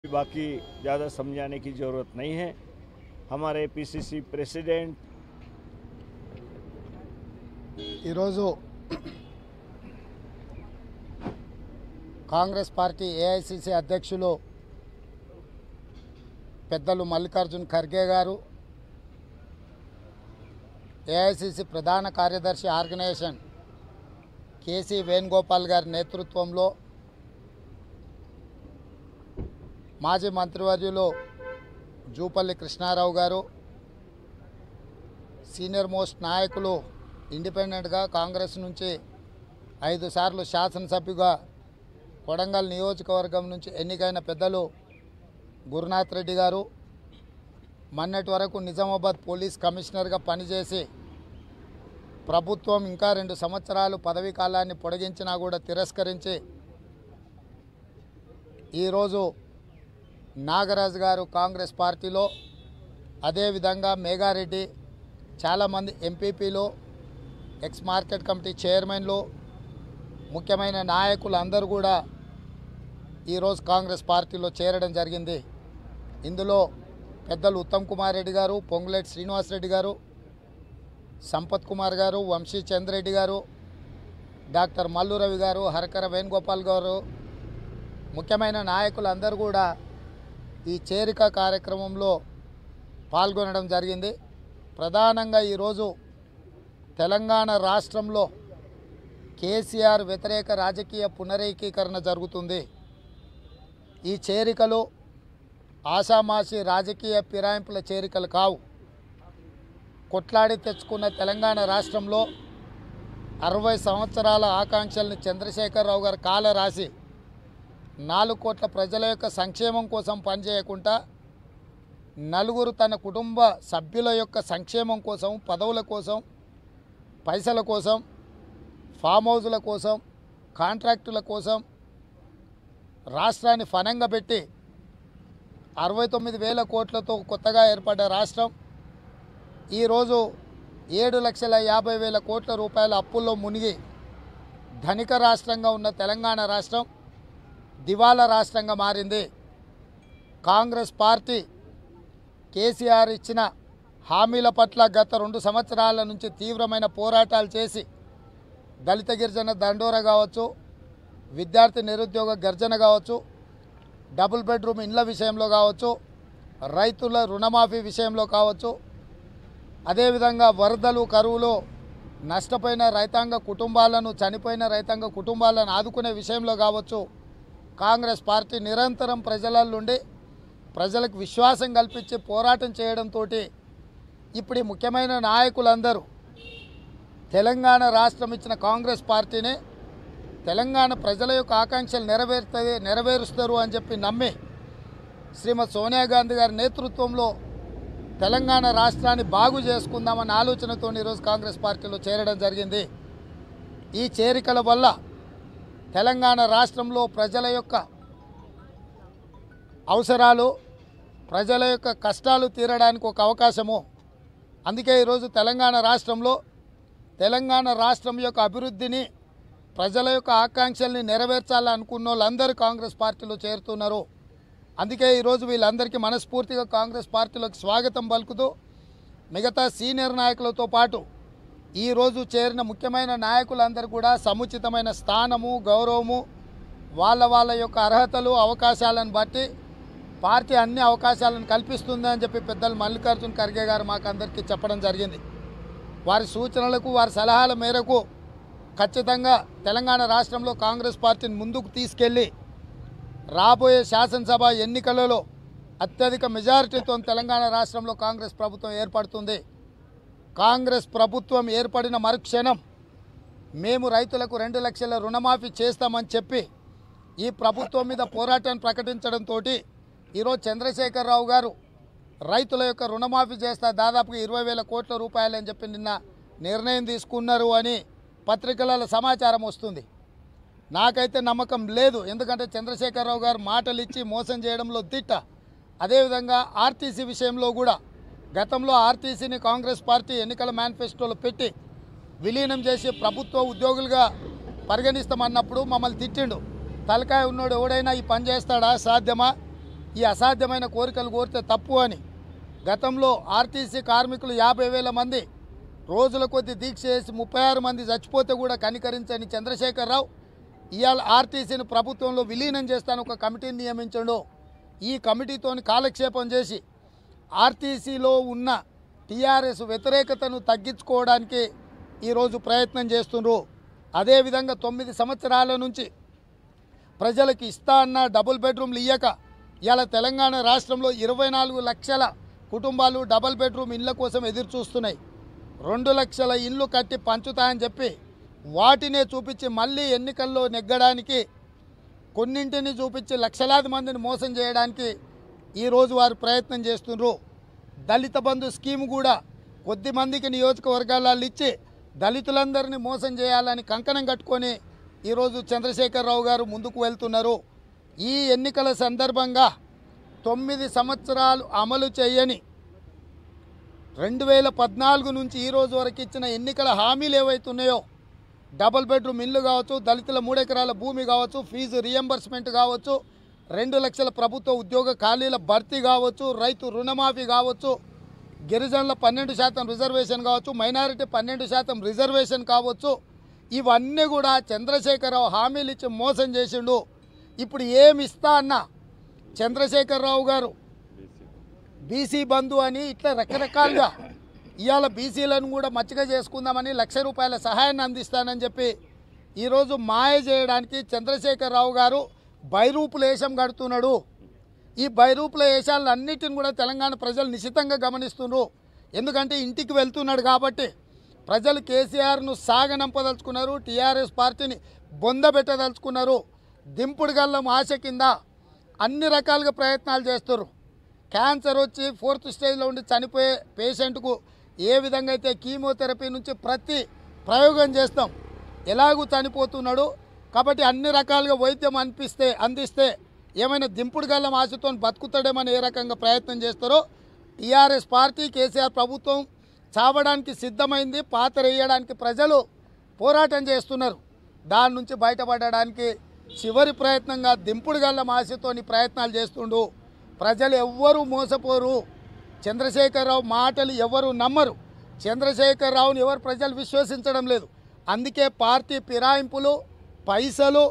बाकी ज़्यादा समझाने की ज़रूरत नहीं है हमारे पीसीसी प्रेसिडेंट ఈరోజు కాంగ్రెస్ పార్టీ ఏఐసిసి అధ్యక్షులు పెద్దలు మల్లికార్జున్ ఖర్గే గారు ఏఐసిసి ప్రధాన కార్యదర్శి ఆర్గనైజేషన్ కేసీ వేణుగోపాల్ గారి నేతృత్వంలో మాజీ మంత్రివర్యులు జూపల్లి కృష్ణారావు గారు సీనియర్ మోస్ట్ నాయకులు ఇండిపెండెంట్గా కాంగ్రెస్ నుంచి ఐదు సార్లు శాసనసభ్యుగా కొడంగల్ నియోజకవర్గం నుంచి ఎన్నికైన పెద్దలు గురునాథ్ రెడ్డి గారు మొన్నటి వరకు నిజామాబాద్ పోలీస్ కమిషనర్గా పనిచేసి ప్రభుత్వం ఇంకా రెండు సంవత్సరాలు పదవీ కాలాన్ని పొడిగించినా కూడా తిరస్కరించి ఈరోజు నాగరాజు గారు కాంగ్రెస్ పార్టీలో అదేవిధంగా మేఘారెడ్డి చాలామంది ఎంపీపీలు ఎక్స్ మార్కెట్ కమిటీ చైర్మన్లు ముఖ్యమైన నాయకులు అందరూ కూడా ఈరోజు కాంగ్రెస్ పార్టీలో చేరడం జరిగింది ఇందులో పెద్దలు ఉత్తమ్ కుమార్ రెడ్డి గారు పొంగులేటి శ్రీనివాసరెడ్డి గారు సంపత్ కుమార్ గారు వంశీ చంద్రెడ్డి గారు డాక్టర్ మల్లు రవి గారు హరకర వేణుగోపాల్ గారు ముఖ్యమైన నాయకులందరూ కూడా ఈ చేరిక కార్యక్రమంలో పాల్గొనడం జరిగింది ప్రధానంగా ఈరోజు తెలంగాణ రాష్ట్రంలో కేసీఆర్ వ్యతిరేక రాజకీయ పునరేకీకరణ జరుగుతుంది ఈ చేరికలు ఆషామాషి రాజకీయ ఫిరాయింపుల చేరికలు కావు కొట్లాడి తెచ్చుకున్న తెలంగాణ రాష్ట్రంలో అరవై సంవత్సరాల ఆకాంక్షల్ని చంద్రశేఖరరావు గారు కాల రాసి నాలుగు కోట్ల ప్రజల యొక్క సంక్షేమం కోసం పనిచేయకుండా నలుగురు తన కుటుంబ సభ్యుల యొక్క సంక్షేమం కోసం పదవుల కోసం పైసల కోసం ఫామ్ హౌజుల కోసం కాంట్రాక్టుల కోసం రాష్ట్రాన్ని ఫనంగా పెట్టి అరవై తొమ్మిది వేల కోట్లతో కొత్తగా ఏర్పడ్డ రాష్ట్రం ఈరోజు ఏడు లక్షల యాభై వేల కోట్ల రూపాయల అప్పుల్లో మునిగి ధనిక రాష్ట్రంగా ఉన్న తెలంగాణ రాష్ట్రం దివాలా రాష్ట్రంగా మారింది కాంగ్రెస్ పార్టీ కేసీఆర్ ఇచ్చిన హామీల పట్ల గత రెండు సంవత్సరాల నుంచి తీవ్రమైన పోరాటాలు చేసి దళిత గిరిజన దండోర కావచ్చు విద్యార్థి నిరుద్యోగ గర్జన కావచ్చు డబుల్ బెడ్రూమ్ ఇండ్ల విషయంలో కావచ్చు రైతుల రుణమాఫీ విషయంలో కావచ్చు అదేవిధంగా వరదలు కరువులో నష్టపోయిన రైతాంగ కుటుంబాలను చనిపోయిన రైతాంగ కుటుంబాలను ఆదుకునే విషయంలో కావచ్చు కాంగ్రెస్ పార్టీ నిరంతరం ప్రజల నుండి ప్రజలకు విశ్వాసం కల్పించి పోరాటం చేయడంతో ఇప్పుడు ఈ ముఖ్యమైన నాయకులందరూ తెలంగాణ రాష్ట్రం ఇచ్చిన కాంగ్రెస్ పార్టీని తెలంగాణ ప్రజల యొక్క ఆకాంక్షలు నెరవేరుతుంది నెరవేరుస్తారు అని చెప్పి నమ్మి శ్రీమతి సోనియా గాంధీ గారి నేతృత్వంలో తెలంగాణ రాష్ట్రాన్ని బాగు చేసుకుందామన్న ఆలోచనతో ఈరోజు కాంగ్రెస్ పార్టీలో చేరడం జరిగింది ఈ చేరికల వల్ల తెలంగాణ రాష్ట్రంలో ప్రజల యొక్క అవసరాలు ప్రజల యొక్క కష్టాలు తీరడానికి ఒక అవకాశము అందుకే ఈరోజు తెలంగాణ రాష్ట్రంలో తెలంగాణ రాష్ట్రం యొక్క అభివృద్ధిని ప్రజల యొక్క ఆకాంక్షల్ని నెరవేర్చాలనుకున్న వాళ్ళందరూ కాంగ్రెస్ పార్టీలో చేరుతున్నారు అందుకే ఈరోజు వీళ్ళందరికీ మనస్ఫూర్తిగా కాంగ్రెస్ పార్టీలోకి స్వాగతం పలుకుతూ మిగతా సీనియర్ నాయకులతో పాటు ఈరోజు చేరిన ముఖ్యమైన నాయకులందరూ కూడా సముచితమైన స్థానము గౌరవము వాళ్ళ వాళ్ళ యొక్క అర్హతలు అవకాశాలను బట్టి పార్టీ అన్ని అవకాశాలను కల్పిస్తుంది అని చెప్పి పెద్దలు మల్లికార్జున్ ఖర్గే గారు మాకు అందరికీ చెప్పడం జరిగింది వారి సూచనలకు వారి సలహాల మేరకు ఖచ్చితంగా తెలంగాణ రాష్ట్రంలో కాంగ్రెస్ పార్టీని ముందుకు తీసుకెళ్ళి రాబోయే శాసనసభ ఎన్నికలలో అత్యధిక మెజారిటీతో తెలంగాణ రాష్ట్రంలో కాంగ్రెస్ ప్రభుత్వం ఏర్పడుతుంది కాంగ్రెస్ ప్రభుత్వం ఏర్పడిన మరుక్షణం మేము రైతులకు రెండు లక్షల రుణమాఫీ చేస్తామని చెప్పి ఈ ప్రభుత్వం మీద పోరాటాన్ని ప్రకటించడంతో ఈరోజు చంద్రశేఖరరావు గారు రైతుల యొక్క రుణమాఫీ చేస్తా దాదాపుగా ఇరవై వేల కోట్ల రూపాయలు అని చెప్పి నిన్న నిర్ణయం తీసుకున్నారు అని పత్రికలలో సమాచారం వస్తుంది నాకైతే నమ్మకం లేదు ఎందుకంటే చంద్రశేఖరరావు గారు మాటలు ఇచ్చి మోసం చేయడంలో దిట్ట అదేవిధంగా ఆర్టీసీ విషయంలో కూడా గతంలో ఆర్టీసీని కాంగ్రెస్ పార్టీ ఎన్నికల మేనిఫెస్టోలో పెట్టి విలీనం చేసి ప్రభుత్వ ఉద్యోగులుగా పరిగణిస్తామన్నప్పుడు మమ్మల్ని తిట్టిండు తలకాయ ఉన్నోడు ఎవడైనా ఈ పని చేస్తాడా సాధ్యమా ఈ అసాధ్యమైన కోరికలు కోరితే తప్పు అని గతంలో ఆర్టీసీ కార్మికులు యాభై వేల మంది రోజుల కొద్ది దీక్ష చేసి ముప్పై ఆరు మంది చచ్చిపోతే కూడా కనికరించని చంద్రశేఖరరావు ఇవాళ ఆర్టీసీని ప్రభుత్వంలో విలీనం చేస్తాను ఒక కమిటీని నియమించడు ఈ కమిటీతోని కాలక్షేపం చేసి ఆర్టీసీలో ఉన్న టీఆర్ఎస్ వ్యతిరేకతను తగ్గించుకోవడానికి ఈరోజు ప్రయత్నం చేస్తున్నారు అదేవిధంగా తొమ్మిది సంవత్సరాల నుంచి ప్రజలకు ఇస్తా అన్న డబుల్ బెడ్రూమ్లు ఇయ్యక ఇలా తెలంగాణ రాష్ట్రంలో ఇరవై నాలుగు లక్షల కుటుంబాలు డబుల్ బెడ్రూమ్ ఇళ్ళ కోసం ఎదురు చూస్తున్నాయి రెండు లక్షల ఇళ్ళు కట్టి పంచుతాయని చెప్పి వాటినే చూపించి మళ్ళీ ఎన్నికల్లో నెగ్గడానికి కొన్నింటిని చూపించి లక్షలాది మందిని మోసం చేయడానికి ఈరోజు వారు ప్రయత్నం చేస్తున్నారు దళిత బంధు స్కీమ్ కూడా కొద్ది మందికి నియోజకవర్గాలలో ఇచ్చి దళితులందరినీ మోసం చేయాలని కంకణం కట్టుకొని ఈరోజు చంద్రశేఖరరావు గారు ముందుకు వెళ్తున్నారు ఈ ఎన్నికల సందర్భంగా తొమ్మిది సంవత్సరాలు అమలు చేయని రెండు వేల పద్నాలుగు నుంచి ఈ రోజు వరకు ఇచ్చిన ఎన్నికల హామీలు ఏవైతున్నాయో డబుల్ బెడ్రూమ్ ఇల్లు కావచ్చు దళితుల మూడెకరాల భూమి కావచ్చు ఫీజు రియంబర్స్మెంట్ కావచ్చు రెండు లక్షల ప్రభుత్వ ఉద్యోగ ఖాళీల భర్తీ కావచ్చు రైతు రుణమాఫీ కావచ్చు గిరిజనుల పన్నెండు శాతం రిజర్వేషన్ కావచ్చు మైనారిటీ పన్నెండు శాతం రిజర్వేషన్ కావచ్చు ఇవన్నీ కూడా చంద్రశేఖరరావు హామీలు ఇచ్చి మోసం చేసిండు ఇప్పుడు ఏమి ఇస్తా అన్నా చంద్రశేఖరరావు గారు బీసీ బంధు అని ఇట్లా రకరకాలుగా ఇవాళ బీసీలను కూడా మచ్చిక చేసుకుందామని లక్ష రూపాయల సహాయాన్ని అందిస్తానని చెప్పి ఈరోజు మాయ చేయడానికి చంద్రశేఖరరావు గారు బైరూపుల వేషం కడుతున్నాడు ఈ బైరూపుల వేషాలన్నిటిని కూడా తెలంగాణ ప్రజలు నిశితంగా గమనిస్తున్నారు ఎందుకంటే ఇంటికి వెళ్తున్నాడు కాబట్టి ప్రజలు కేసీఆర్ను సాగనంపదలుచుకున్నారు టీఆర్ఎస్ పార్టీని బొందబెట్టదలుచుకున్నారు దింపుడు గల్లం ఆశ కింద అన్ని రకాలుగా ప్రయత్నాలు చేస్తారు క్యాన్సర్ వచ్చి ఫోర్త్ స్టేజ్లో ఉండి చనిపోయే పేషెంట్కు ఏ విధంగా అయితే కీమోథెరపీ నుంచి ప్రతి ప్రయోగం చేస్తాం ఎలాగూ చనిపోతున్నాడు కాబట్టి అన్ని రకాలుగా వైద్యం అనిపిస్తే అందిస్తే ఏమైనా దింపుడు గల్లం ఆశతో బతుకుతాడేమని ఏ రకంగా ప్రయత్నం చేస్తారో టీఆర్ఎస్ పార్టీ కేసీఆర్ ప్రభుత్వం చావడానికి సిద్ధమైంది పాత్ర వేయడానికి ప్రజలు పోరాటం చేస్తున్నారు దాని నుంచి బయటపడడానికి చివరి ప్రయత్నంగా దింపుడు గల్లం ఆశతోని ప్రయత్నాలు చేస్తుండు ప్రజలు ఎవ్వరూ మోసపోరు చంద్రశేఖరరావు మాటలు ఎవరు నమ్మరు చంద్రశేఖరరావుని ఎవరు ప్రజలు విశ్వసించడం లేదు అందుకే పార్టీ ఫిరాయింపులు పైసలు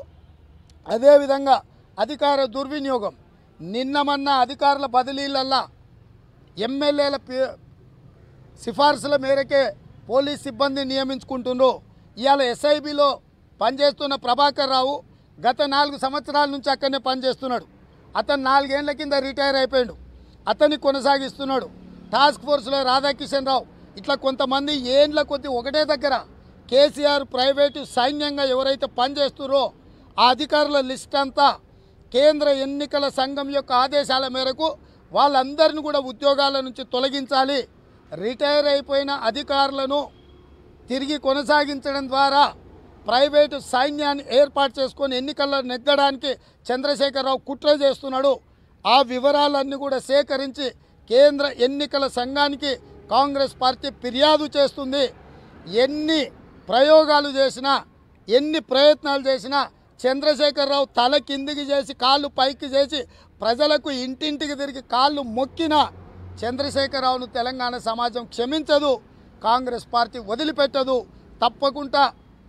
అదేవిధంగా అధికార దుర్వినియోగం నిన్న మొన్న అధికారుల బదిలీలల్లా ఎమ్మెల్యేల పే- సిఫార్సుల మేరకే పోలీస్ సిబ్బందిని నియమించుకుంటుండ్రు ఇవాళ ఎస్ఐబిలో పనిచేస్తున్న ప్రభాకర్ రావు గత నాలుగు సంవత్సరాల నుంచి అక్కడనే పనిచేస్తున్నాడు అతను నాలుగేళ్ల కింద రిటైర్ అయిపోయాడు అతన్ని కొనసాగిస్తున్నాడు టాస్క్ ఫోర్స్లో రాధాకిషన్ రావు ఇట్లా కొంతమంది ఏండ్ల కొద్ది ఒకటే దగ్గర కేసీఆర్ ప్రైవేటు సైన్యంగా ఎవరైతే పనిచేస్తున్నారో ఆ అధికారుల లిస్ట్ అంతా కేంద్ర ఎన్నికల సంఘం యొక్క ఆదేశాల మేరకు వాళ్ళందరిని కూడా ఉద్యోగాల నుంచి తొలగించాలి రిటైర్ అయిపోయిన అధికారులను తిరిగి కొనసాగించడం ద్వారా ప్రైవేటు సైన్యాన్ని ఏర్పాటు చేసుకొని ఎన్నికల్లో నెగ్గడానికి చంద్రశేఖరరావు కుట్ర చేస్తున్నాడు ఆ వివరాలన్నీ కూడా సేకరించి కేంద్ర ఎన్నికల సంఘానికి కాంగ్రెస్ పార్టీ ఫిర్యాదు చేస్తుంది ఎన్ని ప్రయోగాలు చేసినా ఎన్ని ప్రయత్నాలు చేసినా చంద్రశేఖరరావు తల కిందికి చేసి కాళ్ళు పైకి చేసి ప్రజలకు ఇంటింటికి తిరిగి కాళ్ళు మొక్కినా చంద్రశేఖరరావును తెలంగాణ సమాజం క్షమించదు కాంగ్రెస్ పార్టీ వదిలిపెట్టదు తప్పకుండా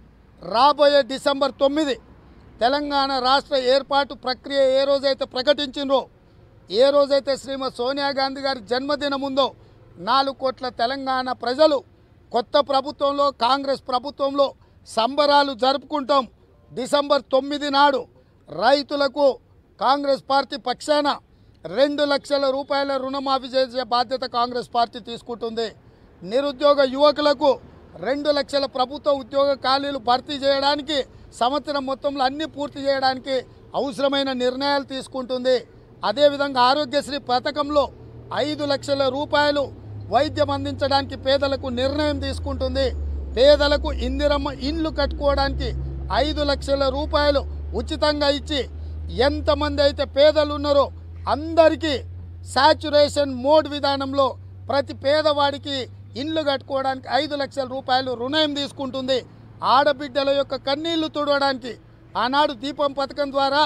రాబోయే డిసెంబర్ తొమ్మిది తెలంగాణ రాష్ట్ర ఏర్పాటు ప్రక్రియ ఏ రోజైతే ప్రకటించిండ్రో ఏ రోజైతే శ్రీమతి సోనియా గాంధీ గారి జన్మదినం ఉందో నాలుగు కోట్ల తెలంగాణ ప్రజలు కొత్త ప్రభుత్వంలో కాంగ్రెస్ ప్రభుత్వంలో సంబరాలు జరుపుకుంటాం డిసెంబర్ తొమ్మిది నాడు రైతులకు కాంగ్రెస్ పార్టీ పక్షాన రెండు లక్షల రూపాయల రుణమాఫీ చేసే బాధ్యత కాంగ్రెస్ పార్టీ తీసుకుంటుంది నిరుద్యోగ యువకులకు రెండు లక్షల ప్రభుత్వ ఉద్యోగ ఖాళీలు భర్తీ చేయడానికి సంవత్సరం మొత్తంలో అన్ని పూర్తి చేయడానికి అవసరమైన నిర్ణయాలు తీసుకుంటుంది అదేవిధంగా ఆరోగ్యశ్రీ పథకంలో ఐదు లక్షల రూపాయలు వైద్యం అందించడానికి పేదలకు నిర్ణయం తీసుకుంటుంది పేదలకు ఇందిరమ్మ ఇండ్లు కట్టుకోవడానికి ఐదు లక్షల రూపాయలు ఉచితంగా ఇచ్చి ఎంతమంది అయితే పేదలు ఉన్నారో అందరికీ సాచురేషన్ మోడ్ విధానంలో ప్రతి పేదవాడికి ఇండ్లు కట్టుకోవడానికి ఐదు లక్షల రూపాయలు రుణం తీసుకుంటుంది ఆడబిడ్డల యొక్క కన్నీళ్లు తుడవడానికి ఆనాడు దీపం పథకం ద్వారా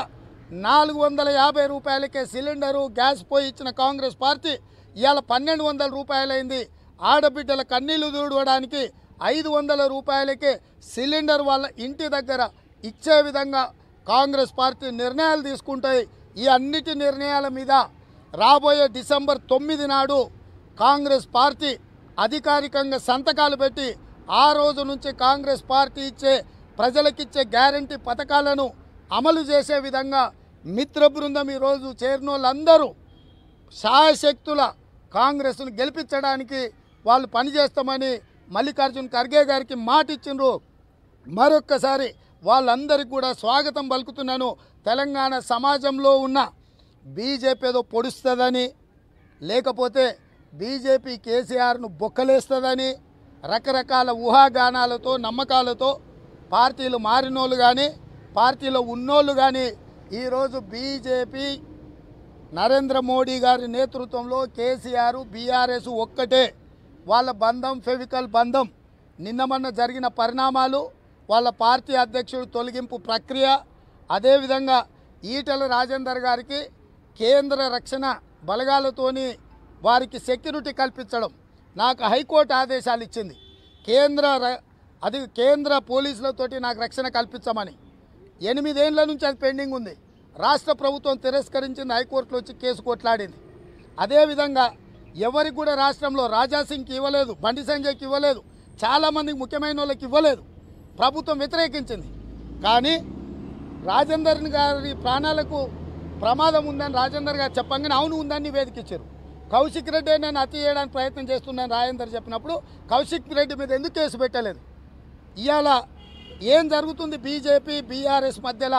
నాలుగు వందల యాభై రూపాయలకే సిలిండరు గ్యాస్ పోయి ఇచ్చిన కాంగ్రెస్ పార్టీ ఇవాళ పన్నెండు వందల రూపాయలైంది ఆడబిడ్డల కన్నీళ్లు దూడవడానికి ఐదు వందల రూపాయలకే సిలిండర్ వాళ్ళ ఇంటి దగ్గర ఇచ్చే విధంగా కాంగ్రెస్ పార్టీ నిర్ణయాలు తీసుకుంటాయి ఈ అన్నిటి నిర్ణయాల మీద రాబోయే డిసెంబర్ తొమ్మిది నాడు కాంగ్రెస్ పార్టీ అధికారికంగా సంతకాలు పెట్టి ఆ రోజు నుంచి కాంగ్రెస్ పార్టీ ఇచ్చే ప్రజలకిచ్చే గ్యారంటీ పథకాలను అమలు చేసే విధంగా మిత్ర బృందం ఈరోజు చేరిన వాళ్ళందరూ శాయశక్తుల కాంగ్రెస్ను గెలిపించడానికి వాళ్ళు పనిచేస్తామని మల్లికార్జున్ ఖర్గే గారికి మాట ఇచ్చిండ్రు మరొక్కసారి వాళ్ళందరికీ కూడా స్వాగతం పలుకుతున్నాను తెలంగాణ సమాజంలో ఉన్న బీజేపీ ఏదో పొడుస్తుందని లేకపోతే బీజేపీ కేసీఆర్ను బొక్కలేస్తుందని రకరకాల ఊహాగానాలతో నమ్మకాలతో పార్టీలు మారినోళ్ళు కానీ పార్టీలో ఉన్నోళ్ళు కానీ ఈరోజు బీజేపీ నరేంద్ర మోడీ గారి నేతృత్వంలో కేసీఆర్ బీఆర్ఎస్ ఒక్కటే వాళ్ళ బంధం ఫెవికల్ బంధం నిన్న మొన్న జరిగిన పరిణామాలు వాళ్ళ పార్టీ అధ్యక్షుడు తొలగింపు ప్రక్రియ అదేవిధంగా ఈటల రాజేందర్ గారికి కేంద్ర రక్షణ బలగాలతోని వారికి సెక్యూరిటీ కల్పించడం నాకు హైకోర్టు ఆదేశాలు ఇచ్చింది కేంద్ర ర- అది కేంద్ర పోలీసులతోటి నాకు రక్షణ కల్పించమని ఎనిమిదేళ్ల నుంచి అది పెండింగ్ ఉంది రాష్ట్ర ప్రభుత్వం తిరస్కరించింది హైకోర్టులో వచ్చి కేసు కొట్లాడింది అదేవిధంగా ఎవరికి కూడా రాష్ట్రంలో రాజాసింగ్కి ఇవ్వలేదు బండి సంజయ్కి ఇవ్వలేదు చాలామందికి ముఖ్యమైన వాళ్ళకి ఇవ్వలేదు ప్రభుత్వం వ్యతిరేకించింది కానీ రాజేందర్ గారి ప్రాణాలకు ప్రమాదం ఉందని రాజేందర్ గారు చెప్పంగానే అవును ఉందని నివేదిక ఇచ్చారు కౌశిక్ రెడ్డి నేను హత్య చేయడానికి ప్రయత్నం చేస్తున్నాను రాజేందర్ చెప్పినప్పుడు కౌశిక్ రెడ్డి మీద ఎందుకు కేసు పెట్టలేదు ఇవాళ ఏం జరుగుతుంది బీజేపీ బీఆర్ఎస్ మధ్యలో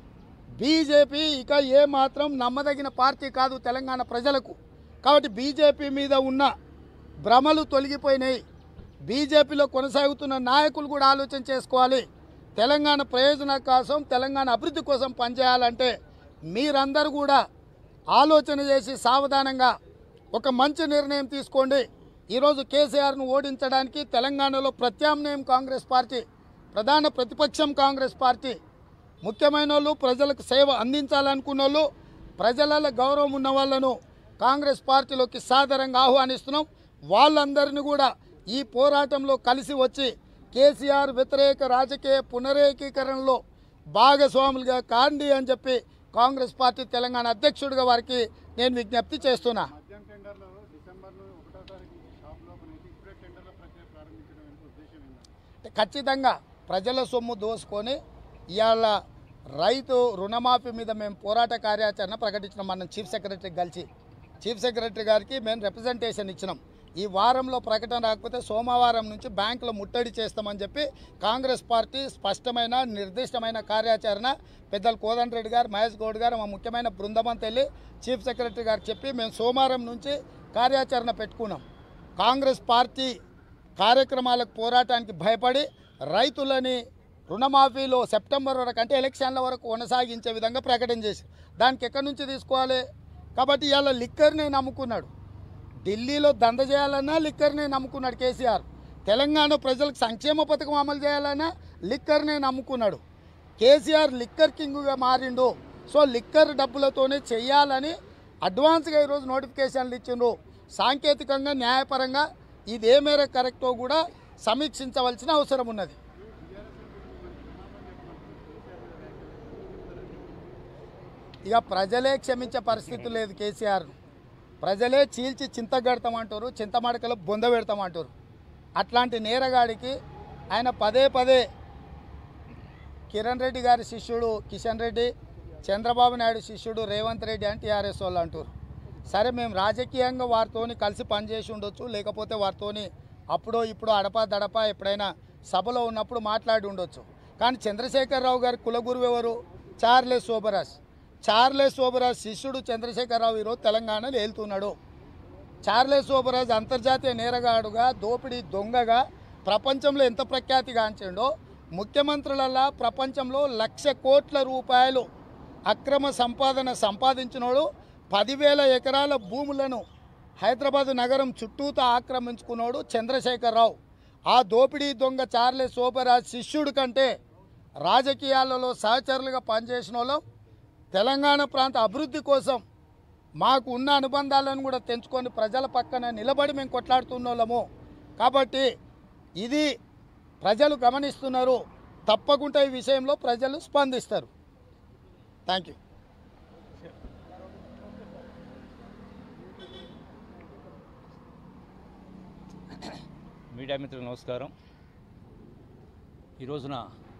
బీజేపీ ఇక ఏ మాత్రం నమ్మదగిన పార్టీ కాదు తెలంగాణ ప్రజలకు కాబట్టి బీజేపీ మీద ఉన్న భ్రమలు తొలగిపోయినాయి బీజేపీలో కొనసాగుతున్న నాయకులు కూడా ఆలోచన చేసుకోవాలి తెలంగాణ ప్రయోజనం కోసం తెలంగాణ అభివృద్ధి కోసం పనిచేయాలంటే మీరందరూ కూడా ఆలోచన చేసి సావధానంగా ఒక మంచి నిర్ణయం తీసుకోండి ఈరోజు కేసీఆర్ను ఓడించడానికి తెలంగాణలో ప్రత్యామ్నాయం కాంగ్రెస్ పార్టీ ప్రధాన ప్రతిపక్షం కాంగ్రెస్ పార్టీ ముఖ్యమైన వాళ్ళు ప్రజలకు సేవ అందించాలనుకున్న వాళ్ళు ప్రజలలో గౌరవం ఉన్న వాళ్ళను కాంగ్రెస్ పార్టీలోకి సాదరంగా ఆహ్వానిస్తున్నాం వాళ్ళందరినీ కూడా ఈ పోరాటంలో కలిసి వచ్చి కేసీఆర్ వ్యతిరేక రాజకీయ పునరేకీకరణలో భాగస్వాములుగా కాండి అని చెప్పి కాంగ్రెస్ పార్టీ తెలంగాణ అధ్యక్షుడిగా వారికి నేను విజ్ఞప్తి చేస్తున్నా మద్యం టెండర్లు డిసెంబర్లో ఒకటో తారీఖు షాప్లో ఓపెన్ ఇప్పుడే టెండర్ల ప్రక్రియ ప్రారంభించడం వెనుక ఉద్దేశం ఏంటంటే ఖచ్చితంగా ప్రజల సొమ్ము దోసుకొని ఇవాళ రైతు రుణమాఫీ మీద మేము పోరాట కార్యాచరణ ప్రకటించినాం మనం చీఫ్ సెక్రటరీ కలిసి చీఫ్ సెక్రటరీ గారికి మేము రిప్రజెంటేషన్ ఇచ్చినాం ఈ వారంలో ప్రకటన రాకపోతే సోమవారం నుంచి బ్యాంకులో ముట్టడి చేస్తామని చెప్పి కాంగ్రెస్ పార్టీ స్పష్టమైన నిర్దిష్టమైన కార్యాచరణ పెద్దలు కోదండరెడ్డి గారు మహేష్ గౌడ్ గారు మా ముఖ్యమైన బృందం వెళ్ళి చీఫ్ సెక్రటరీ గారికి చెప్పి మేము సోమవారం నుంచి కార్యాచరణ పెట్టుకున్నాం కాంగ్రెస్ పార్టీ కార్యక్రమాలకు పోరాటానికి భయపడి రైతులని రుణమాఫీలో సెప్టెంబర్ వరకు అంటే ఎలక్షన్ల వరకు కొనసాగించే విధంగా ప్రకటన చేసి దానికి ఎక్కడి నుంచి తీసుకోవాలి కాబట్టి ఇవాళ లిక్కర్ని నమ్ముకున్నాడు ఢిల్లీలో దంద చేయాలన్నా లిక్కర్నే నమ్ముకున్నాడు కేసీఆర్ తెలంగాణ ప్రజలకు సంక్షేమ పథకం అమలు చేయాలన్నా లిక్కర్నే నమ్ముకున్నాడు కేసీఆర్ లిక్కర్ కింగ్గా మారిండు సో లిక్కర్ డబ్బులతోనే చేయాలని అడ్వాన్స్గా ఈరోజు నోటిఫికేషన్లు ఇచ్చిండ్రు సాంకేతికంగా న్యాయపరంగా ఇది ఏ మేర కరెక్టో కూడా సమీక్షించవలసిన అవసరం ఉన్నది ఇక ప్రజలే క్షమించే పరిస్థితి లేదు కేసీఆర్ ప్రజలే చీల్చి చింతగడతామంటారు చింతమడకలో బొంద పెడతామంటారు అట్లాంటి నేరగాడికి ఆయన పదే పదే కిరణ్ రెడ్డి గారి శిష్యుడు కిషన్ రెడ్డి చంద్రబాబు నాయుడు శిష్యుడు రేవంత్ రెడ్డి అని టీఆర్ఎస్ వాళ్ళు అంటారు సరే మేము రాజకీయంగా వారితోని కలిసి పనిచేసి ఉండొచ్చు లేకపోతే వారితోని అప్పుడో ఇప్పుడు అడపా దడపా ఎప్పుడైనా సభలో ఉన్నప్పుడు మాట్లాడి ఉండొచ్చు కానీ చంద్రశేఖరరావు గారి కులగురువు ఎవరు చార్లెస్ శోభరాజ్ చార్లెస్ శోభరాజ్ శిష్యుడు చంద్రశేఖరరావు ఈరోజు తెలంగాణలో వెళ్తున్నాడు చార్లెస్ శోభరాజ్ అంతర్జాతీయ నేరగాడుగా దోపిడీ దొంగగా ప్రపంచంలో ఎంత ప్రఖ్యాతిగాంచిండో ముఖ్యమంత్రులలా ప్రపంచంలో లక్ష కోట్ల రూపాయలు అక్రమ సంపాదన సంపాదించినోడు పదివేల ఎకరాల భూములను హైదరాబాద్ నగరం చుట్టూతా ఆక్రమించుకున్నాడు చంద్రశేఖరరావు ఆ దోపిడీ దొంగ చార్లెస్ శోభరాజ్ శిష్యుడి కంటే రాజకీయాలలో సహచరులుగా పనిచేసిన వాళ్ళం తెలంగాణ ప్రాంత అభివృద్ధి కోసం మాకు ఉన్న అనుబంధాలను కూడా తెంచుకొని ప్రజల పక్కన నిలబడి మేము కొట్లాడుతున్న వాళ్ళము కాబట్టి ఇది ప్రజలు గమనిస్తున్నారు తప్పకుండా ఈ విషయంలో ప్రజలు స్పందిస్తారు థ్యాంక్ యూ మీడియా మిత్రులకు నమస్కారం ఈ రోజున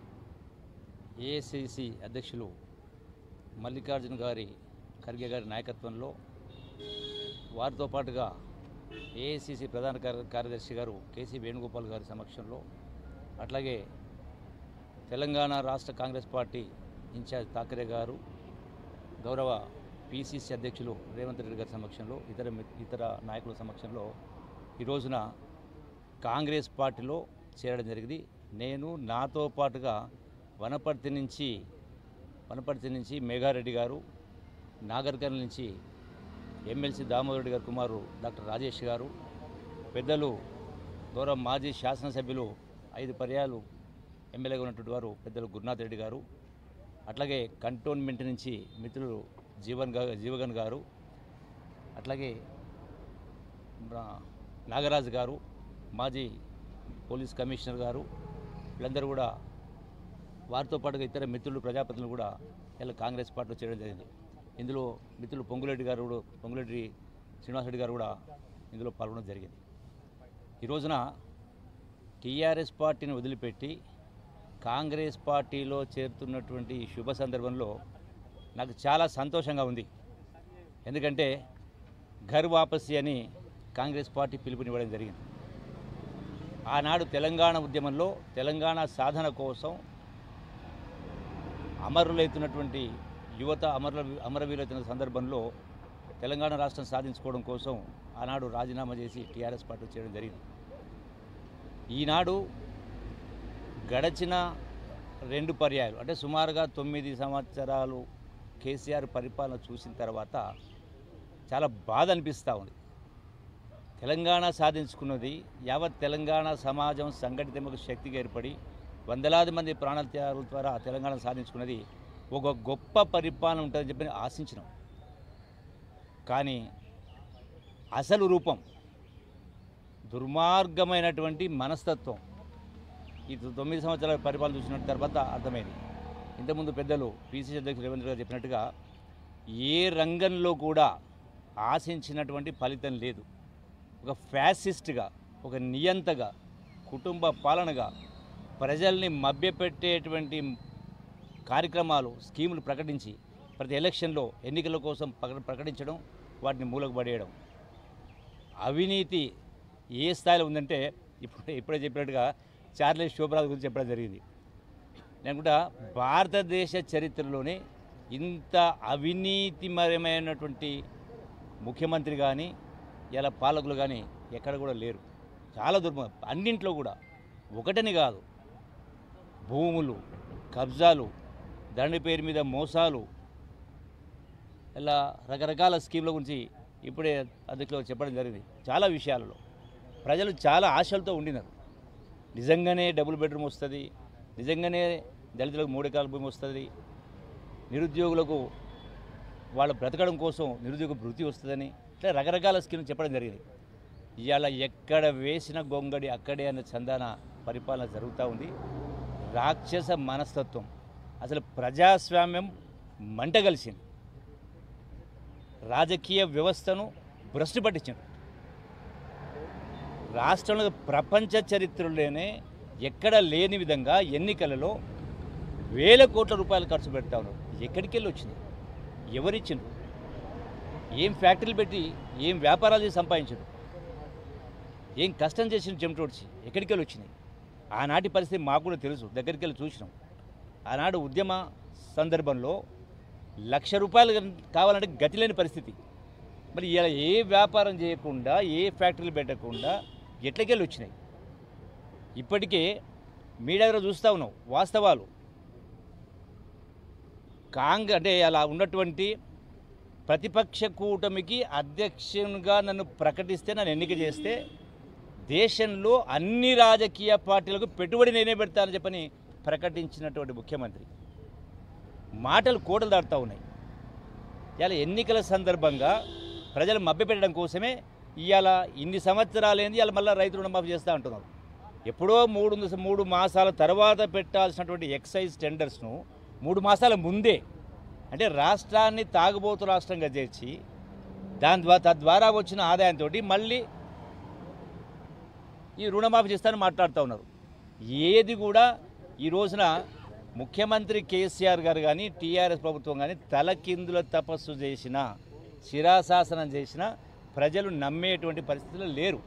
ఏఐసిసి అధ్యక్షులు మల్లికార్జున గారి ఖర్గే గారి నాయకత్వంలో వారితో పాటుగా ఏఐసిసి ప్రధాన కార్య- కార్యదర్శి గారు కేసీ వేణుగోపాల్ గారి సమక్షంలో అట్లాగే తెలంగాణ రాష్ట్ర కాంగ్రెస్ పార్టీ ఇన్ఛార్జ్ థాకరే గారు గౌరవ పిసిసి అధ్యక్షులు రేవంత్ రెడ్డి గారి సమక్షంలో ఇతర మి- ఇతర నాయకుల సమక్షంలో ఈ రోజున కాంగ్రెస్ పార్టీలో చేరడం జరిగింది నేను నాతో పాటుగా వనపర్తి నుంచి వనపర్తి నుంచి మేఘారెడ్డి గారు నాగర్కర్నూలు నుంచి ఎమ్మెల్సీ దామోదరెడ్డి గారి కుమారు డాక్టర్ రాజేష్ గారు పెద్దలు గౌరవ మాజీ శాసనసభ్యులు ఐదు పర్యాలు ఎమ్మెల్యేగా ఉన్నటువంటి వారు పెద్దలు గురునాథ్ రెడ్డి గారు అట్లాగే కంటోన్మెంట్ నుంచి మిత్రులు జీవన్ గా జీవగన్ గారు అట్లాగే నా- నాగరాజు గారు మాజీ పోలీస్ కమిషనర్ గారు వీళ్ళందరూ కూడా వారితో పాటుగా ఇతర మిత్రులు ప్రజాప్రతినిధులు కూడా ఇలా కాంగ్రెస్ పార్టీలో చేయడం జరిగింది ఇందులో మిత్రులు పొంగులెడ్డి గారు కూడా పొంగులెడ్డి శ్రీనివాసరెడ్డి గారు కూడా ఇందులో పాల్గొనడం జరిగింది ఈ రోజున టీఆర్ఎస్ పార్టీని వదిలిపెట్టి కాంగ్రెస్ పార్టీలో చేరుతున్నటువంటి ఈ శుభ సందర్భంలో నాకు చాలా సంతోషంగా ఉంది ఎందుకంటే ఘర్ వాపసి అని కాంగ్రెస్ పార్టీ పిలుపునివ్వడం జరిగింది ఆనాడు తెలంగాణ ఉద్యమంలో తెలంగాణ సాధన కోసం అమరులైతున్నటువంటి యువత అమరుల అమరవీరులైతున్న సందర్భంలో తెలంగాణ రాష్ట్రం సాధించుకోవడం కోసం ఆనాడు రాజీనామా చేసి టీఆర్ఎస్ పార్టీ చేయడం జరిగింది ఈనాడు గడచిన రెండు పర్యాయాలు అంటే సుమారుగా తొమ్మిది సంవత్సరాలు కేసీఆర్ పరిపాలన చూసిన తర్వాత చాలా బాధ అనిపిస్తూ ఉంది తెలంగాణ సాధించుకున్నది యావత్ తెలంగాణ సమాజం సంఘటితమకు శక్తిగా ఏర్పడి వందలాది మంది ప్రాణాల త్యాగాల ద్వారా తెలంగాణ సాధించుకున్నది ఒక గొప్ప పరిపాలన ఉంటుందని చెప్పి ఆశించినాం కానీ అసలు రూపం దుర్మార్గమైనటువంటి మనస్తత్వం ఈ తొమ్మిది సంవత్సరాల పరిపాలన చూసిన తర్వాత అర్థమైంది ఇంతకుముందు పెద్దలు పిసిసి అధ్యక్షులు రేవంత్ రెడ్డి గారు చెప్పినట్టుగా ఏ రంగంలో కూడా ఆశించినటువంటి ఫలితం లేదు ఒక ఫ్యాసిస్ట్గా ఒక నియంతగా కుటుంబ పాలనగా ప్రజల్ని మభ్యపెట్టేటువంటి కార్యక్రమాలు స్కీములు ప్రకటించి ప్రతి ఎలక్షన్లో ఎన్నికల కోసం ప్రక- ప్రకటించడం వాటిని మూలకు పడేయడం అవినీతి ఏ స్థాయిలో ఉందంటే ఇప్పుడు ఇప్పుడే చెప్పినట్టుగా చార్లెస్ శోభరాజ్ గురించి చెప్పడం జరిగింది నేను కూడా భారతదేశ చరిత్రలోనే ఇంత అవినీతిమయమైనటువంటి ముఖ్యమంత్రి కానీ ఇలా పాలకులు కానీ ఎక్కడ కూడా లేరు చాలా దుర్మ అన్నింట్లో కూడా ఒకటని కాదు భూములు కబ్జాలు దండి పేరు మీద మోసాలు ఇలా రకరకాల స్కీమ్ల గురించి ఇప్పుడే అధ్యక్షులు చెప్పడం జరిగింది చాలా విషయాలలో ప్రజలు చాలా ఆశలతో ఉండినారు నిజంగానే డబుల్ బెడ్రూమ్ వస్తుంది నిజంగానే దళితులకు మూడు ఎకరాల భూమి వస్తుంది నిరుద్యోగులకు వాళ్ళ బ్రతకడం కోసం నిరుద్యోగ వృత్తి వస్తుందని ఇట్లా రకరకాల స్కీమ్లు చెప్పడం జరిగింది ఇవాళ ఎక్కడ వేసిన గొంగడి అక్కడే అన్న చందాన పరిపాలన జరుగుతూ ఉంది రాక్షస మనస్తత్వం అసలు ప్రజాస్వామ్యం మంట కలిసింది రాజకీయ వ్యవస్థను భ్రష్టు పట్టించాడు రాష్ట్రంలో ప్రపంచ చరిత్రలోనే ఎక్కడ లేని విధంగా ఎన్నికలలో వేల కోట్ల రూపాయలు ఖర్చు పెడతా ఉన్నారు ఎక్కడికి వెళ్ళి వచ్చింది ఎవరిచ్చిండ్రు ఏం ఫ్యాక్టరీలు పెట్టి ఏం వ్యాపారాలు చేసి సంపాదించారు ఏం కష్టం చేసిన చెమటోడ్చి ఎక్కడికి వెళ్ళి వచ్చినాయి ఆనాటి పరిస్థితి మాకు కూడా తెలుసు దగ్గరికి వెళ్ళి చూసినాం ఆనాడు ఉద్యమ సందర్భంలో లక్ష రూపాయలు కావాలంటే గతి లేని పరిస్థితి మరి ఇలా ఏ వ్యాపారం చేయకుండా ఏ ఫ్యాక్టరీలు పెట్టకుండా ఎట్లకెళ్ళి వచ్చినాయి ఇప్పటికే మీడియా దగ్గర చూస్తూ ఉన్నాం వాస్తవాలు కాంగ్రెస్ అంటే అలా ఉన్నటువంటి ప్రతిపక్ష కూటమికి అధ్యక్షునిగా నన్ను ప్రకటిస్తే నన్ను ఎన్నిక చేస్తే దేశంలో అన్ని రాజకీయ పార్టీలకు పెట్టుబడి నేనే పెడతానని చెప్పని ప్రకటించినటువంటి ముఖ్యమంత్రి మాటలు కోటలు దాటుతూ ఉన్నాయి ఇవాళ ఎన్నికల సందర్భంగా ప్రజలు మభ్యపెట్టడం కోసమే ఇవాళ ఇన్ని సంవత్సరాలేంది ఇవాళ మళ్ళీ రైతు రుణమాఫీ చేస్తూ అంటున్నారు ఎప్పుడో మూడు మూడు మాసాల తర్వాత పెట్టాల్సినటువంటి ఎక్సైజ్ టెండర్స్ను మూడు మాసాల ముందే అంటే రాష్ట్రాన్ని తాగుబోతు రాష్ట్రంగా చేర్చి దాని ద్వారా తద్వారా వచ్చిన ఆదాయంతో మళ్ళీ ఈ రుణమాఫీ చేస్తానని మాట్లాడుతూ ఉన్నారు ఏది కూడా ఈ రోజున ముఖ్యమంత్రి కేసీఆర్ గారు కానీ టీఆర్ఎస్ ప్రభుత్వం కానీ తలకిందుల తపస్సు చేసిన శిరాశాసనం చేసిన ప్రజలు నమ్మేటువంటి పరిస్థితులు లేరు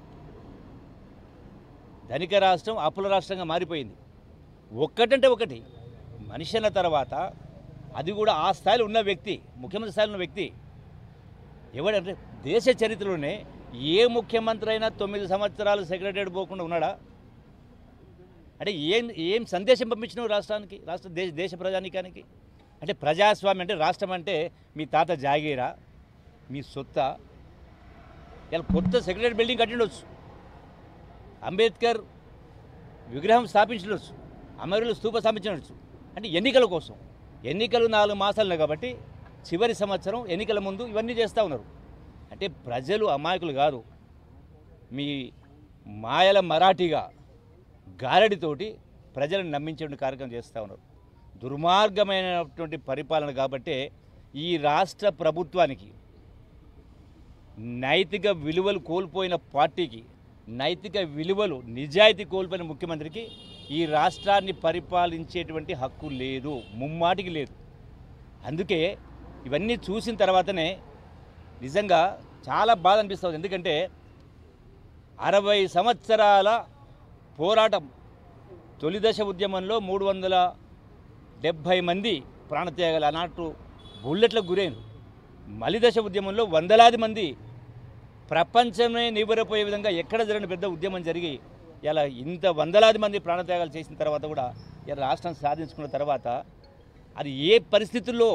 ధనిక రాష్ట్రం అప్పుల రాష్ట్రంగా మారిపోయింది ఒక్కటంటే ఒకటి మనిషి అన్న తర్వాత అది కూడా ఆ స్థాయిలో ఉన్న వ్యక్తి ముఖ్యమంత్రి స్థాయిలో ఉన్న వ్యక్తి ఎవడంటే దేశ చరిత్రలోనే ఏ ముఖ్యమంత్రి అయినా తొమ్మిది సంవత్సరాలు సెక్రటరీ పోకుండా ఉన్నాడా అంటే ఏం ఏం సందేశం పంపించినావు రాష్ట్రానికి రాష్ట్ర దేశ దేశ ప్రజానికానికి అంటే ప్రజాస్వామ్యం అంటే రాష్ట్రం అంటే మీ తాత జాగీరా మీ సొత్త ఇలా కొత్త సెక్రటరీ బిల్డింగ్ కట్టిండొచ్చు అంబేద్కర్ విగ్రహం స్థాపించవచ్చు అమరులు స్తూప స్థాపించవచ్చు అంటే ఎన్నికల కోసం ఎన్నికలు నాలుగు మాసాలు కాబట్టి చివరి సంవత్సరం ఎన్నికల ముందు ఇవన్నీ చేస్తూ ఉన్నారు అంటే ప్రజలు అమాయకులు కాదు మీ మాయల మరాఠీగా గారడితోటి ప్రజలను నమ్మించే కార్యక్రమం చేస్తూ ఉన్నారు దుర్మార్గమైనటువంటి పరిపాలన కాబట్టే ఈ రాష్ట్ర ప్రభుత్వానికి నైతిక విలువలు కోల్పోయిన పార్టీకి నైతిక విలువలు నిజాయితీ కోల్పోయిన ముఖ్యమంత్రికి ఈ రాష్ట్రాన్ని పరిపాలించేటువంటి హక్కు లేదు ముమ్మాటికి లేదు అందుకే ఇవన్నీ చూసిన తర్వాతనే నిజంగా చాలా బాధ అనిపిస్తుంది ఎందుకంటే అరవై సంవత్సరాల పోరాటం తొలి దశ ఉద్యమంలో మూడు వందల డెబ్భై మంది ప్రాణత్యాగాలు అన్నట్టు బుల్లెట్లకు గురైన మలి దశ ఉద్యమంలో వందలాది మంది ప్రపంచమే నివ్వరపోయే విధంగా ఎక్కడ జరిగిన పెద్ద ఉద్యమం జరిగి ఇలా ఇంత వందలాది మంది ప్రాణత్యాగాలు చేసిన తర్వాత కూడా ఇలా రాష్ట్రం సాధించుకున్న తర్వాత అది ఏ పరిస్థితుల్లో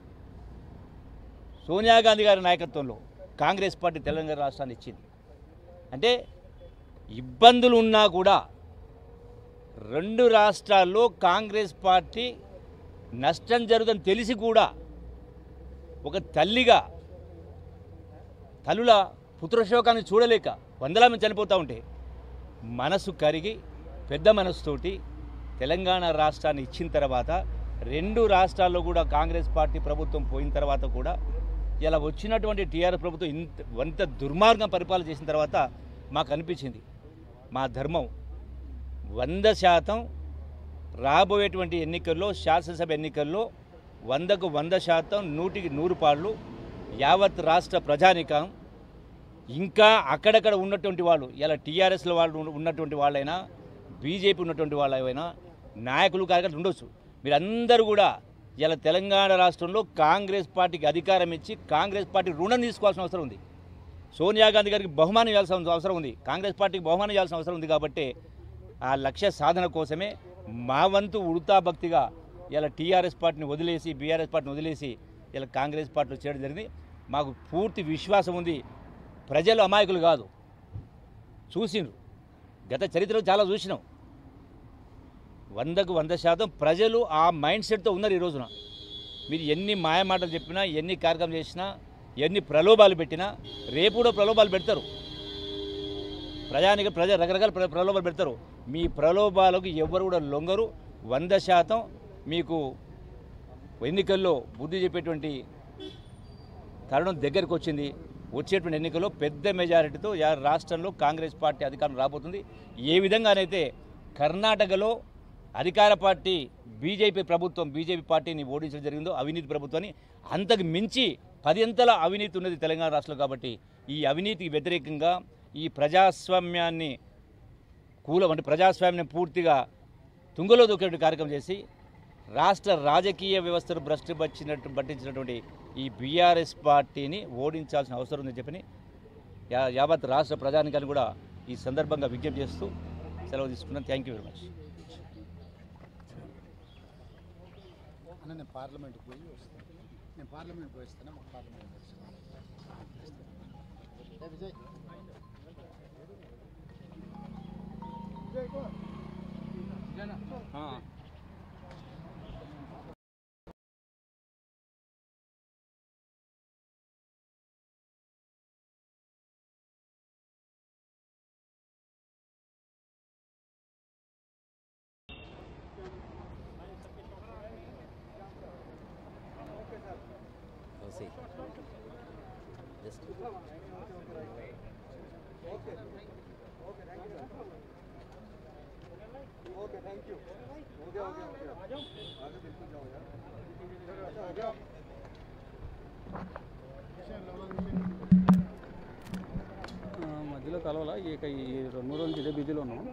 సోనియా గాంధీ గారి నాయకత్వంలో కాంగ్రెస్ పార్టీ తెలంగాణ రాష్ట్రాన్ని ఇచ్చింది అంటే ఇబ్బందులు ఉన్నా కూడా రెండు రాష్ట్రాల్లో కాంగ్రెస్ పార్టీ నష్టం జరుగుతుందని తెలిసి కూడా ఒక తల్లిగా తల్లుల పుత్రశోకాన్ని చూడలేక వందల మంది చనిపోతూ ఉంటే మనసు కరిగి పెద్ద మనసుతోటి తెలంగాణ రాష్ట్రాన్ని ఇచ్చిన తర్వాత రెండు రాష్ట్రాల్లో కూడా కాంగ్రెస్ పార్టీ ప్రభుత్వం పోయిన తర్వాత కూడా ఇలా వచ్చినటువంటి టీఆర్ఎస్ ప్రభుత్వం ఇంత ఇంత దుర్మార్గం పరిపాలన చేసిన తర్వాత మాకు అనిపించింది మా ధర్మం వంద శాతం రాబోయేటువంటి ఎన్నికల్లో శాసనసభ ఎన్నికల్లో వందకు వంద శాతం నూటికి నూరు పాళ్ళు యావత్ రాష్ట్ర ప్రజానికం ఇంకా అక్కడక్కడ ఉన్నటువంటి వాళ్ళు ఇలా టీఆర్ఎస్లో వాళ్ళు ఉన్న- ఉన్నటువంటి వాళ్ళైనా బీజేపీ ఉన్నటువంటి వాళ్ళైనా నాయకులు కార్యకర్తలు ఉండొచ్చు మీరందరూ కూడా ఇలా తెలంగాణ రాష్ట్రంలో కాంగ్రెస్ పార్టీకి అధికారం ఇచ్చి కాంగ్రెస్ పార్టీ రుణం తీసుకోవాల్సిన అవసరం ఉంది సోనియా గాంధీ గారికి బహుమానం ఇవ్వాల్సిన అవసరం ఉంది కాంగ్రెస్ పార్టీకి బహుమానం ఇవ్వాల్సిన అవసరం ఉంది కాబట్టి ఆ లక్ష్య సాధన కోసమే మా వంతు ఉడతా భక్తిగా ఇలా టీఆర్ఎస్ పార్టీని వదిలేసి బీఆర్ఎస్ పార్టీని వదిలేసి ఇలా కాంగ్రెస్ పార్టీలో చేయడం జరిగింది మాకు పూర్తి విశ్వాసం ఉంది ప్రజలు అమాయకులు కాదు చూసిండ్రు గత చరిత్రలో చాలా చూసినాం వందకు వంద శాతం ప్రజలు ఆ మైండ్ సెట్తో ఉన్నారు ఈ రోజున మీరు ఎన్ని మాయమాటలు చెప్పినా ఎన్ని కార్యక్రమం చేసినా ఎన్ని ప్రలోభాలు పెట్టినా రేపు కూడా ప్రలోభాలు పెడతారు ప్రజానికి ప్రజ రకరకాల ప్ర- ప్రలోభాలు పెడతారు మీ ప్రలోభాలకు ఎవరు కూడా లొంగరు వంద శాతం మీకు ఎన్నికల్లో బుద్ధి చెప్పేటువంటి తరుణం దగ్గరికి వచ్చింది వచ్చేటువంటి ఎన్నికల్లో పెద్ద మెజారిటీతో యా- రాష్ట్రంలో కాంగ్రెస్ పార్టీ అధికారం రాబోతుంది ఏ విధంగానైతే కర్ణాటకలో అధికార పార్టీ బీజేపీ ప్రభుత్వం బీజేపీ పార్టీని ఓడించడం జరిగిందో అవినీతి ప్రభుత్వాన్ని అంతకు మించి పదింతల అవినీతి ఉన్నది తెలంగాణ రాష్ట్రంలో కాబట్టి ఈ అవినీతికి వ్యతిరేకంగా ఈ ప్రజాస్వామ్యాన్ని కూల అంటే ప్రజాస్వామ్యం పూర్తిగా తుంగలో దూకే కార్యక్రమం చేసి రాష్ట్ర రాజకీయ వ్యవస్థను భ్రష్టు పట్టినట్టు పట్టించినటువంటి ఈ బీఆర్ఎస్ పార్టీని ఓడించాల్సిన అవసరం ఉందని చెప్పని యా- యావత్ రాష్ట్ర ప్రజానికాన్ని కూడా ఈ సందర్భంగా విజ్ఞప్తి చేస్తూ సెలవు తీసుకున్నాను థ్యాంక్ యూ వెరీ మచ్ అన్న నేను పార్లమెంట్కి పోయి వస్తాను నేను పార్లమెంట్ పోయి వస్తాను మాకు పార్లమెంట్ వస్తాను ఏ విజయ్ ఆ, మధ్యలో కలవాలా ఇక ఈ రెండు మూడు రోజులు ఇదే బిజీలో ఉన్నాం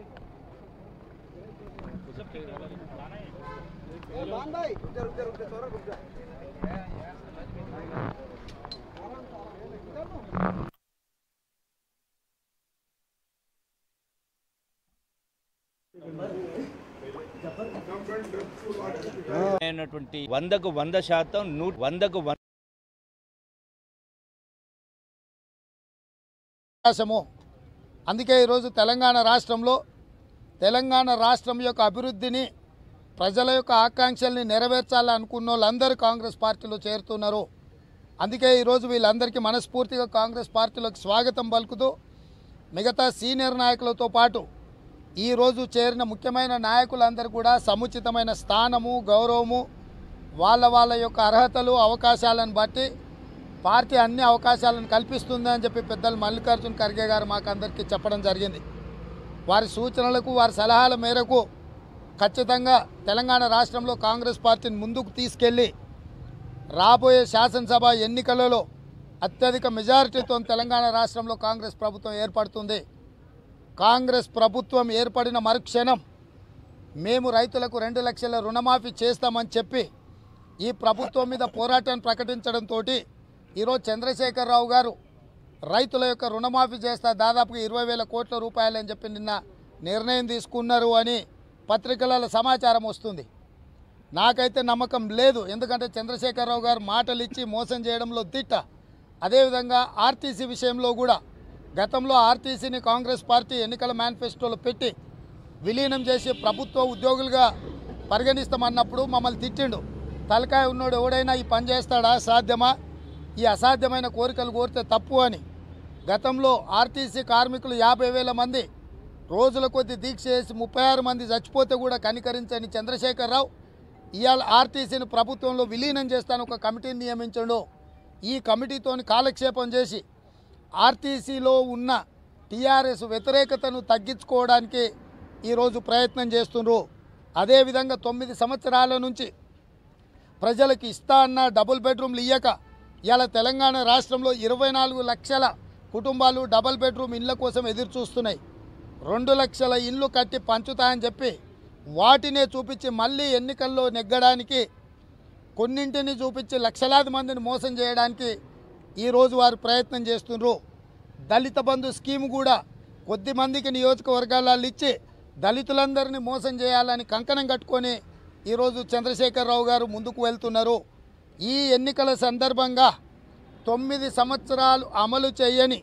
అయినటువంటి వందకు వంద శాతం నూ వందకు వంద అవకాశము అందుకే ఈరోజు తెలంగాణ రాష్ట్రంలో తెలంగాణ రాష్ట్రం యొక్క అభివృద్ధిని ప్రజల యొక్క ఆకాంక్షల్ని నెరవేర్చాలనుకున్న వాళ్ళందరూ కాంగ్రెస్ పార్టీలో చేరుతున్నారు అందుకే ఈరోజు వీళ్ళందరికీ మనస్ఫూర్తిగా కాంగ్రెస్ పార్టీలోకి స్వాగతం పలుకుతూ మిగతా సీనియర్ నాయకులతో పాటు ఈరోజు చేరిన ముఖ్యమైన నాయకులందరూ కూడా సముచితమైన స్థానము గౌరవము వాళ్ళ వాళ్ళ యొక్క అర్హతలు అవకాశాలను బట్టి పార్టీ అన్ని అవకాశాలను కల్పిస్తుంది అని చెప్పి పెద్దలు మల్లికార్జున ఖర్గే గారు మాకు అందరికీ చెప్పడం జరిగింది వారి సూచనలకు వారి సలహాల మేరకు ఖచ్చితంగా తెలంగాణ రాష్ట్రంలో కాంగ్రెస్ పార్టీని ముందుకు తీసుకెళ్ళి రాబోయే శాసనసభ ఎన్నికలలో అత్యధిక మెజారిటీతో తెలంగాణ రాష్ట్రంలో కాంగ్రెస్ ప్రభుత్వం ఏర్పడుతుంది కాంగ్రెస్ ప్రభుత్వం ఏర్పడిన మరుక్షణం మేము రైతులకు రెండు లక్షల రుణమాఫీ చేస్తామని చెప్పి ఈ ప్రభుత్వం మీద పోరాటాన్ని ప్రకటించడంతో ఈరోజు చంద్రశేఖరరావు గారు రైతుల యొక్క రుణమాఫీ చేస్తా దాదాపుగా ఇరవై వేల కోట్ల రూపాయలు అని చెప్పి నిన్న నిర్ణయం తీసుకున్నారు అని పత్రికలలో సమాచారం వస్తుంది నాకైతే నమ్మకం లేదు ఎందుకంటే చంద్రశేఖరరావు గారు మాటలు ఇచ్చి మోసం చేయడంలో దిట్ట అదేవిధంగా ఆర్టీసీ విషయంలో కూడా గతంలో ఆర్టీసీని కాంగ్రెస్ పార్టీ ఎన్నికల మేనిఫెస్టోలో పెట్టి విలీనం చేసి ప్రభుత్వ ఉద్యోగులుగా పరిగణిస్తామన్నప్పుడు మమ్మల్ని తిట్టిండు తలకాయ ఉన్నోడు ఎవడైనా ఈ పని చేస్తాడా సాధ్యమా ఈ అసాధ్యమైన కోరికలు కోరితే తప్పు అని గతంలో ఆర్టీసీ కార్మికులు యాభై వేల మంది రోజుల కొద్ది దీక్ష చేసి ముప్పై ఆరు మంది చచ్చిపోతే కూడా కనికరించని చంద్రశేఖరరావు ఇవాళ ఆర్టీసీని ప్రభుత్వంలో విలీనం చేస్తాను ఒక కమిటీని నియమించండు ఈ కమిటీతోని కాలక్షేపం చేసి ఆర్టీసీలో ఉన్న టీఆర్ఎస్ వ్యతిరేకతను తగ్గించుకోవడానికి ఈరోజు ప్రయత్నం చేస్తున్నారు అదేవిధంగా తొమ్మిది సంవత్సరాల నుంచి ప్రజలకు ఇస్తా అన్న డబుల్ బెడ్రూమ్లు ఇయ్యక ఇవాళ తెలంగాణ రాష్ట్రంలో ఇరవై నాలుగు లక్షల కుటుంబాలు డబుల్ బెడ్రూమ్ ఇళ్ళ కోసం ఎదురు చూస్తున్నాయి రెండు లక్షల ఇళ్ళు కట్టి పంచుతాయని చెప్పి వాటినే చూపించి మళ్ళీ ఎన్నికల్లో నెగ్గడానికి కొన్నింటిని చూపించి లక్షలాది మందిని మోసం చేయడానికి ఈరోజు వారు ప్రయత్నం చేస్తున్నారు దళిత బంధు స్కీమ్ కూడా కొద్ది మందికి నియోజకవర్గాలలో ఇచ్చి దళితులందరినీ మోసం చేయాలని కంకణం కట్టుకొని ఈరోజు చంద్రశేఖరరావు గారు ముందుకు వెళ్తున్నారు ఈ ఎన్నికల సందర్భంగా తొమ్మిది సంవత్సరాలు అమలు చేయని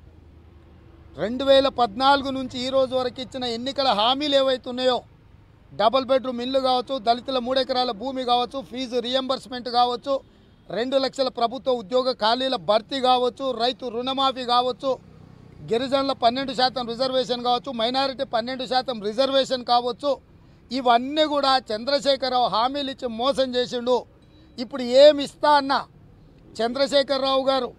రెండు వేల పద్నాలుగు నుంచి ఈ రోజు వరకు ఇచ్చిన ఎన్నికల హామీలు ఏవైతున్నాయో డబుల్ బెడ్రూమ్ ఇల్లు కావచ్చు దళితుల మూడెకరాల భూమి కావచ్చు ఫీజు రియంబర్స్మెంట్ కావచ్చు రెండు లక్షల ప్రభుత్వ ఉద్యోగ ఖాళీల భర్తీ కావచ్చు రైతు రుణమాఫీ కావచ్చు గిరిజనుల పన్నెండు శాతం రిజర్వేషన్ కావచ్చు మైనారిటీ పన్నెండు శాతం రిజర్వేషన్ కావచ్చు ఇవన్నీ కూడా చంద్రశేఖరరావు హామీలు ఇచ్చి మోసం చేసిండు ఇప్పుడు ఏమి ఇస్తా అన్నా చంద్రశేఖరరావు గారు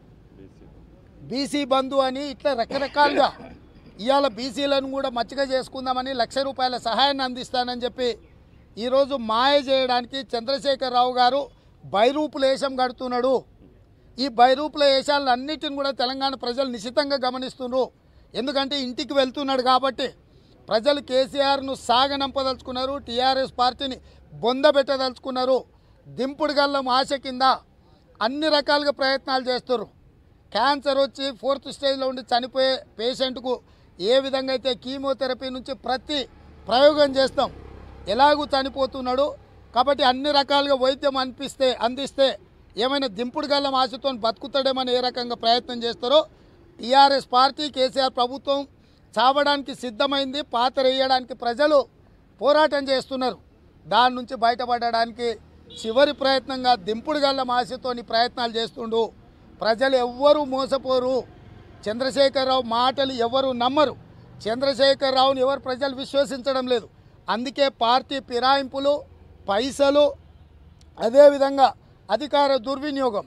బీసీ బంధు అని ఇట్లా రకరకాలుగా ఇవాళ బీసీలను కూడా మచ్చిక చేసుకుందామని లక్ష రూపాయల సహాయాన్ని అందిస్తానని చెప్పి ఈరోజు మాయ చేయడానికి చంద్రశేఖరరావు గారు బైరూపుల వేషం కడుతున్నాడు ఈ బైరూపుల వేషాలను అన్నిటిని కూడా తెలంగాణ ప్రజలు నిశితంగా గమనిస్తున్నారు ఎందుకంటే ఇంటికి వెళ్తున్నాడు కాబట్టి ప్రజలు కేసీఆర్ను సాగనంపదలుచుకున్నారు టీఆర్ఎస్ పార్టీని బొందబెట్టదలుచుకున్నారు దింపుడు గల్లం ఆశ కింద అన్ని రకాలుగా ప్రయత్నాలు చేస్తారు క్యాన్సర్ వచ్చి ఫోర్త్ స్టేజ్లో ఉండి చనిపోయే పేషెంట్కు ఏ విధంగా అయితే కీమోథెరపీ నుంచి ప్రతి ప్రయోగం చేస్తాం ఎలాగూ చనిపోతున్నాడు కాబట్టి అన్ని రకాలుగా వైద్యం అనిపిస్తే అందిస్తే ఏమైనా దింపుడు గల్లం ఆశతో బతుకుతాడేమని ఏ రకంగా ప్రయత్నం చేస్తారో టీఆర్ఎస్ పార్టీ కేసీఆర్ ప్రభుత్వం చావడానికి సిద్ధమైంది పాత్ర వేయడానికి ప్రజలు పోరాటం చేస్తున్నారు దాని నుంచి బయటపడడానికి చివరి ప్రయత్నంగా దింపుడు గల్లం ఆశతోని ప్రయత్నాలు చేస్తుండు ప్రజలు ఎవ్వరూ మోసపోరు చంద్రశేఖరరావు మాటలు ఎవరు నమ్మరు చంద్రశేఖరరావుని ఎవరు ప్రజలు విశ్వసించడం లేదు అందుకే పార్టీ ఫిరాయింపులు పైసలు అదేవిధంగా అధికార దుర్వినియోగం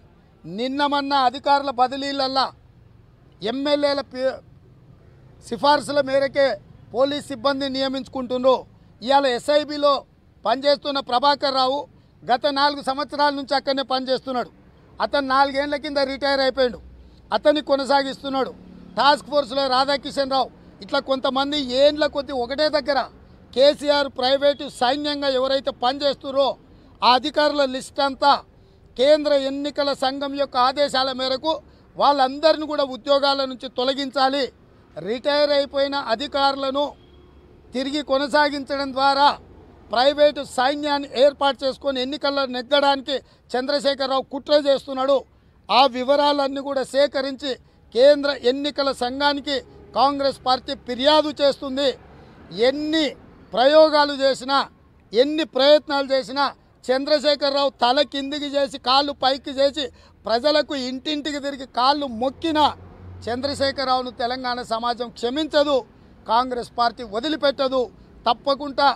నిన్న మొన్న అధికారుల బదిలీలల్లా ఎమ్మెల్యేల పే- సిఫార్సుల మేరకే పోలీస్ సిబ్బంది నియమించుకుంటుండ్రు ఇవాళ ఎస్ఐబిలో పనిచేస్తున్న ప్రభాకర్ రావు గత నాలుగు సంవత్సరాల నుంచి అక్కడనే పనిచేస్తున్నాడు అతను నాలుగేళ్ల కింద రిటైర్ అయిపోయాడు అతన్ని కొనసాగిస్తున్నాడు టాస్క్ ఫోర్స్లో రాధాకిషన్ రావు ఇట్లా కొంతమంది ఏండ్ల కొద్ది ఒకటే దగ్గర కేసీఆర్ ప్రైవేటు సైన్యంగా ఎవరైతే పనిచేస్తున్నారో ఆ అధికారుల లిస్ట్ అంతా కేంద్ర ఎన్నికల సంఘం యొక్క ఆదేశాల మేరకు వాళ్ళందరిని కూడా ఉద్యోగాల నుంచి తొలగించాలి రిటైర్ అయిపోయిన అధికారులను తిరిగి కొనసాగించడం ద్వారా ప్రైవేటు సైన్యాన్ని ఏర్పాటు చేసుకొని ఎన్నికల్లో నెగ్గడానికి చంద్రశేఖరరావు కుట్ర చేస్తున్నాడు ఆ వివరాలన్నీ కూడా సేకరించి కేంద్ర ఎన్నికల సంఘానికి కాంగ్రెస్ పార్టీ ఫిర్యాదు చేస్తుంది ఎన్ని ప్రయోగాలు చేసినా ఎన్ని ప్రయత్నాలు చేసినా చంద్రశేఖరరావు తల కిందికి చేసి కాళ్ళు పైకి చేసి ప్రజలకు ఇంటింటికి తిరిగి కాళ్ళు మొక్కినా చంద్రశేఖరరావును తెలంగాణ సమాజం క్షమించదు కాంగ్రెస్ పార్టీ వదిలిపెట్టదు తప్పకుండా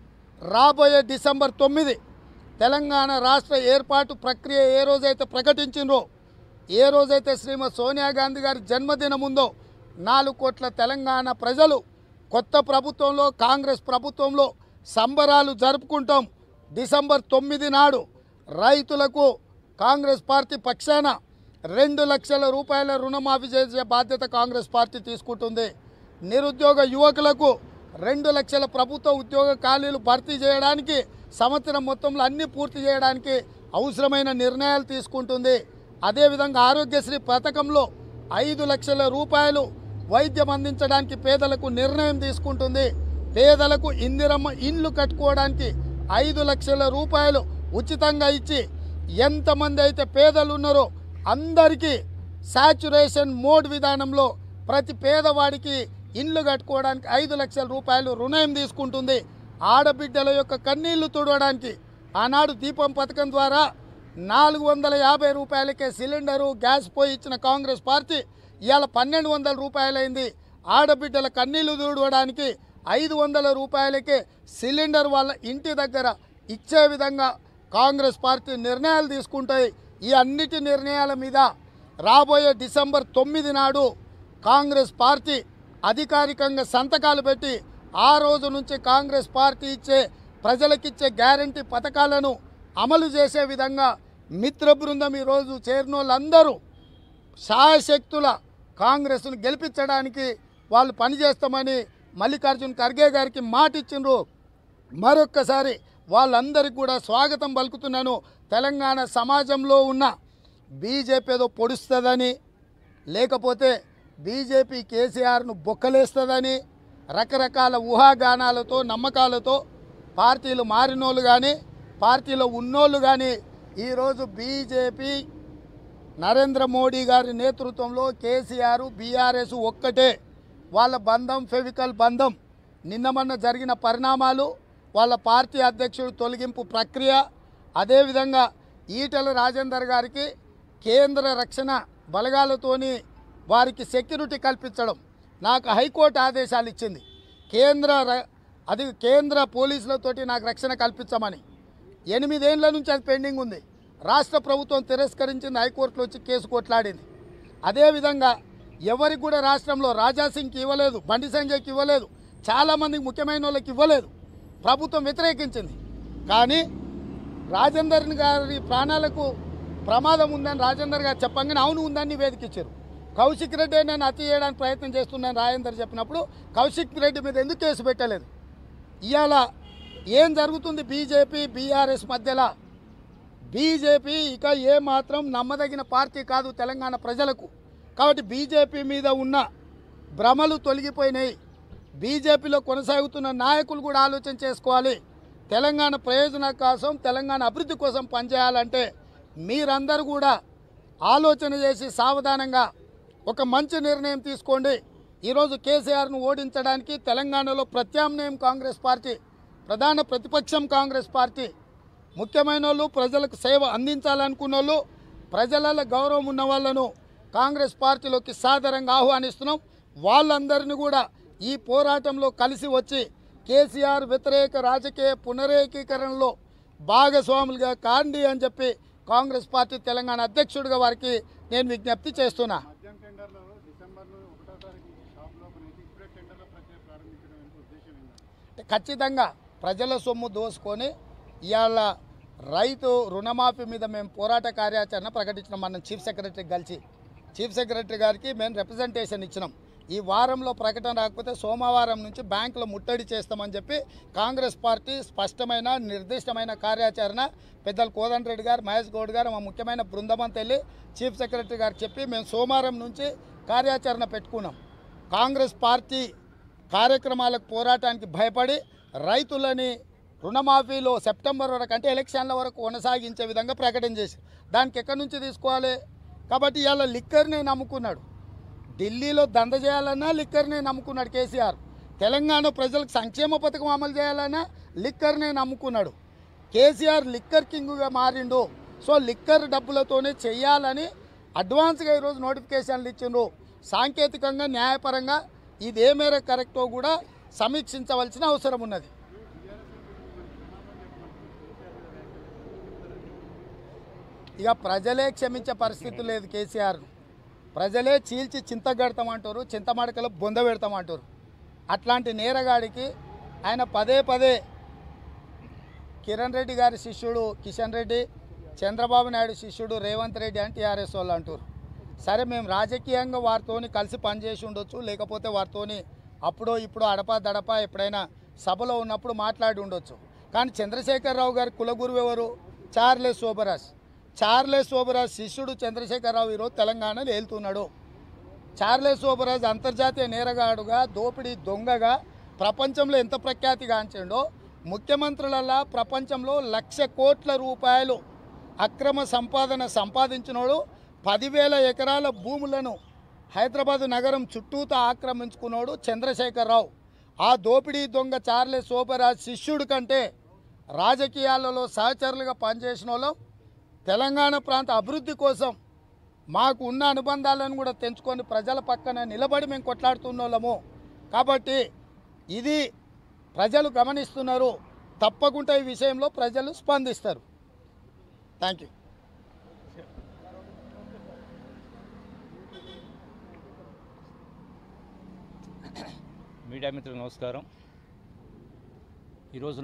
రాబోయే డిసెంబర్ తొమ్మిది తెలంగాణ రాష్ట్ర ఏర్పాటు ప్రక్రియ ఏ రోజైతే ప్రకటించిండ్రో ఏ రోజైతే శ్రీమతి సోనియా గాంధీ గారి జన్మదినం ఉందో నాలుగు కోట్ల తెలంగాణ ప్రజలు కొత్త ప్రభుత్వంలో కాంగ్రెస్ ప్రభుత్వంలో సంబరాలు జరుపుకుంటాం డిసెంబర్ తొమ్మిది నాడు రైతులకు కాంగ్రెస్ పార్టీ పక్షాన రెండు లక్షల రూపాయల రుణమాఫీ చేసే బాధ్యత కాంగ్రెస్ పార్టీ తీసుకుంటుంది నిరుద్యోగ యువకులకు రెండు లక్షల ప్రభుత్వ ఉద్యోగ ఖాళీలు భర్తీ చేయడానికి సంవత్సరం మొత్తంలో అన్ని పూర్తి చేయడానికి అవసరమైన నిర్ణయాలు తీసుకుంటుంది అదేవిధంగా ఆరోగ్యశ్రీ పథకంలో ఐదు లక్షల రూపాయలు వైద్యం అందించడానికి పేదలకు నిర్ణయం తీసుకుంటుంది పేదలకు ఇందిరమ్మ ఇండ్లు కట్టుకోవడానికి ఐదు లక్షల రూపాయలు ఉచితంగా ఇచ్చి ఎంతమంది అయితే పేదలు ఉన్నారో అందరికీ సాచురేషన్ మోడ్ విధానంలో ప్రతి పేదవాడికి ఇండ్లు కట్టుకోవడానికి ఐదు లక్షల రూపాయలు రుణం తీసుకుంటుంది ఆడబిడ్డల యొక్క కన్నీళ్లు తుడవడానికి ఆనాడు దీపం పథకం ద్వారా నాలుగు వందల యాభై రూపాయలకే సిలిండరు గ్యాస్ పోయి ఇచ్చిన కాంగ్రెస్ పార్టీ ఇవాళ పన్నెండు వందల రూపాయలైంది ఆడబిడ్డల కన్నీళ్లు దూడవడానికి ఐదు వందల రూపాయలకే సిలిండర్ వాళ్ళ ఇంటి దగ్గర ఇచ్చే విధంగా కాంగ్రెస్ పార్టీ నిర్ణయాలు తీసుకుంటాయి ఈ అన్నిటి నిర్ణయాల మీద రాబోయే డిసెంబర్ తొమ్మిది నాడు కాంగ్రెస్ పార్టీ అధికారికంగా సంతకాలు పెట్టి ఆ రోజు నుంచి కాంగ్రెస్ పార్టీ ఇచ్చే ప్రజలకిచ్చే గ్యారంటీ పథకాలను అమలు చేసే విధంగా మిత్ర బృందం ఈరోజు చేరిన వాళ్ళందరూ శాయశక్తుల కాంగ్రెస్ను గెలిపించడానికి వాళ్ళు పనిచేస్తామని మల్లికార్జున్ ఖర్గే గారికి మాట ఇచ్చిండ్రు మరొక్కసారి వాళ్ళందరికీ కూడా స్వాగతం పలుకుతున్నాను తెలంగాణ సమాజంలో ఉన్న బీజేపీ ఏదో పొడుస్తుందని లేకపోతే బీజేపీ కేసీఆర్ను బొక్కలేస్తుందని రకరకాల ఊహాగానాలతో నమ్మకాలతో పార్టీలు మారినోళ్ళు కానీ పార్టీలో ఉన్నోళ్ళు కానీ ఈరోజు బీజేపీ నరేంద్ర మోడీ గారి నేతృత్వంలో కేసీఆర్ బీఆర్ఎస్ ఒక్కటే వాళ్ళ బంధం ఫెవికల్ బంధం నిన్న మొన్న జరిగిన పరిణామాలు వాళ్ళ పార్టీ అధ్యక్షుడు తొలగింపు ప్రక్రియ అదేవిధంగా ఈటెల రాజేందర్ గారికి కేంద్ర రక్షణ బలగాలతోని వారికి సెక్యూరిటీ కల్పించడం నాకు హైకోర్టు ఆదేశాలు ఇచ్చింది కేంద్ర ర- అది కేంద్ర పోలీసులతోటి నాకు రక్షణ కల్పించమని ఎనిమిదేళ్ల నుంచి అది పెండింగ్ ఉంది రాష్ట్ర ప్రభుత్వం తిరస్కరించింది హైకోర్టులో వచ్చి కేసు కొట్లాడింది అదేవిధంగా ఎవరికి కూడా రాష్ట్రంలో రాజాసింగ్కి ఇవ్వలేదు బండి సంజయ్కి ఇవ్వలేదు చాలామందికి ముఖ్యమైన వాళ్ళకి ఇవ్వలేదు ప్రభుత్వం వ్యతిరేకించింది కానీ రాజేందర్ గారి ప్రాణాలకు ప్రమాదం ఉందని రాజేందర్ గారు చెప్పంగానే అవును ఉందని నివేదిక ఇచ్చారు కౌశిక్ రెడ్డి నేను హత్య చేయడానికి ప్రయత్నం చేస్తున్నాను రాజేందర్ చెప్పినప్పుడు కౌశిక్ రెడ్డి మీద ఎందుకు కేసు పెట్టలేదు ఇవాళ ఏం జరుగుతుంది బీజేపీ బీఆర్ఎస్ మధ్యలో బీజేపీ ఇక ఏ మాత్రం నమ్మదగిన పార్టీ కాదు తెలంగాణ ప్రజలకు కాబట్టి బీజేపీ మీద ఉన్న భ్రమలు తొలగిపోయినాయి బీజేపీలో కొనసాగుతున్న నాయకులు కూడా ఆలోచన చేసుకోవాలి తెలంగాణ ప్రయోజనం కోసం తెలంగాణ అభివృద్ధి కోసం పనిచేయాలంటే మీరందరూ కూడా ఆలోచన చేసి సావధానంగా ఒక మంచి నిర్ణయం తీసుకోండి ఈరోజు కేసీఆర్ను ఓడించడానికి తెలంగాణలో ప్రత్యామ్నాయం కాంగ్రెస్ పార్టీ ప్రధాన ప్రతిపక్షం కాంగ్రెస్ పార్టీ ముఖ్యమైన వాళ్ళు ప్రజలకు సేవ అందించాలనుకున్న వాళ్ళు ప్రజలలో గౌరవం ఉన్న వాళ్ళను కాంగ్రెస్ పార్టీలోకి సాదరంగా ఆహ్వానిస్తున్నాం వాళ్ళందరినీ కూడా ఈ పోరాటంలో కలిసి వచ్చి కేసీఆర్ వ్యతిరేక రాజకీయ పునరేకీకరణలో భాగస్వాములుగా కాండి అని చెప్పి కాంగ్రెస్ పార్టీ తెలంగాణ అధ్యక్షుడిగా వారికి నేను విజ్ఞప్తి చేస్తున్నా మద్యం టెండర్లో డిసెంబర్ ఒకటో తారీఖు షాప్లో ఓపెన్ అయితే ఇప్పుడే టెండర్ల ప్రక్రియ ప్రారంభించడం వెనుక ఉద్దేశం ఏంటంటే ఖచ్చితంగా ప్రజల సొమ్ము దోసుకొని ఇవాళ రైతు రుణమాఫీ మీద మేము పోరాట కార్యాచరణ ప్రకటించినాం మనం చీఫ్ సెక్రటరీ కలిసి చీఫ్ సెక్రటరీ గారికి మేము రిప్రజెంటేషన్ ఇచ్చినాం ఈ వారంలో ప్రకటన రాకపోతే సోమవారం నుంచి బ్యాంకులో ముట్టడి చేస్తామని చెప్పి కాంగ్రెస్ పార్టీ స్పష్టమైన నిర్దిష్టమైన కార్యాచరణ పెద్దలు కోదండరెడ్డి గారు మహేష్ గౌడ్ గారు మా ముఖ్యమైన బృందం వెళ్ళి చీఫ్ సెక్రటరీ గారికి చెప్పి మేము సోమవారం నుంచి కార్యాచరణ పెట్టుకున్నాం కాంగ్రెస్ పార్టీ కార్యక్రమాలకు పోరాటానికి భయపడి రైతులని రుణమాఫీలో సెప్టెంబర్ వరకు అంటే ఎలక్షన్ల వరకు కొనసాగించే విధంగా ప్రకటన చేశారు దానికి ఎక్కడి నుంచి తీసుకోవాలి కాబట్టి ఇవాళ లిక్కర్ని నమ్ముకున్నాడు ఢిల్లీలో దంద చేయాలన్నా లిక్కర్నే నమ్ముకున్నాడు కేసీఆర్ తెలంగాణ ప్రజలకు సంక్షేమ పథకం అమలు చేయాలన్నా లిక్కర్నే నమ్ముకున్నాడు కేసీఆర్ లిక్కర్ కింగ్గా మారిండు సో లిక్కర్ డబ్బులతోనే చెయ్యాలని అడ్వాన్స్గా ఈరోజు నోటిఫికేషన్లు ఇచ్చిండ్రు సాంకేతికంగా న్యాయపరంగా ఇది ఏ మేర కరెక్టో కూడా సమీక్షించవలసిన అవసరం ఉన్నది ఇక ప్రజలే క్షమించే పరిస్థితి లేదు కేసీఆర్ ప్రజలే చీల్చి చింతగడతామంటారు చింతమడకలో బొంద పెడతామంటారు అట్లాంటి నేరగాడికి ఆయన పదే పదే కిరణ్ రెడ్డి గారి శిష్యుడు కిషన్ రెడ్డి చంద్రబాబు నాయుడు శిష్యుడు రేవంత్ రెడ్డి అని టీఆర్ఎస్ వాళ్ళు అంటారు సరే మేము రాజకీయంగా వారితోని కలిసి పనిచేసి ఉండొచ్చు లేకపోతే వారితోని అప్పుడో ఇప్పుడు అడపా దడపా ఎప్పుడైనా సభలో ఉన్నప్పుడు మాట్లాడి ఉండొచ్చు కానీ చంద్రశేఖరరావు గారి కులగురువు ఎవరు చార్లెస్ సోబరాజ్ చార్లెస్ సోబరాజ్ శిష్యుడు చంద్రశేఖరరావు ఈరోజు తెలంగాణలో వెళ్తున్నాడు చార్లెస్ సోబరాజ్ అంతర్జాతీయ నేరగాడుగా దోపిడీ దొంగగా ప్రపంచంలో ఎంత ప్రఖ్యాతిగాంచిండో ముఖ్యమంత్రులలా ప్రపంచంలో లక్ష కోట్ల రూపాయలు అక్రమ సంపాదన సంపాదించినోడు పదివేల ఎకరాల భూములను హైదరాబాదు నగరం చుట్టూతా ఆక్రమించుకున్నాడు చంద్రశేఖరరావు ఆ దోపిడీ దొంగ చార్లెస్ సోబరాజ్ శిష్యుడి కంటే రాజకీయాలలో సహచరులుగా పనిచేసిన వాళ్ళం తెలంగాణ ప్రాంత అభివృద్ధి కోసం మాకు ఉన్న అనుబంధాలను కూడా తెంచుకొని ప్రజల పక్కన నిలబడి మేము కొట్లాడుతున్న వాళ్ళము కాబట్టి ఇది ప్రజలు గమనిస్తున్నారు తప్పకుండా ఈ విషయంలో ప్రజలు స్పందిస్తారు థ్యాంక్ యూ మీడియా మిత్రులకు నమస్కారం ఈ రోజున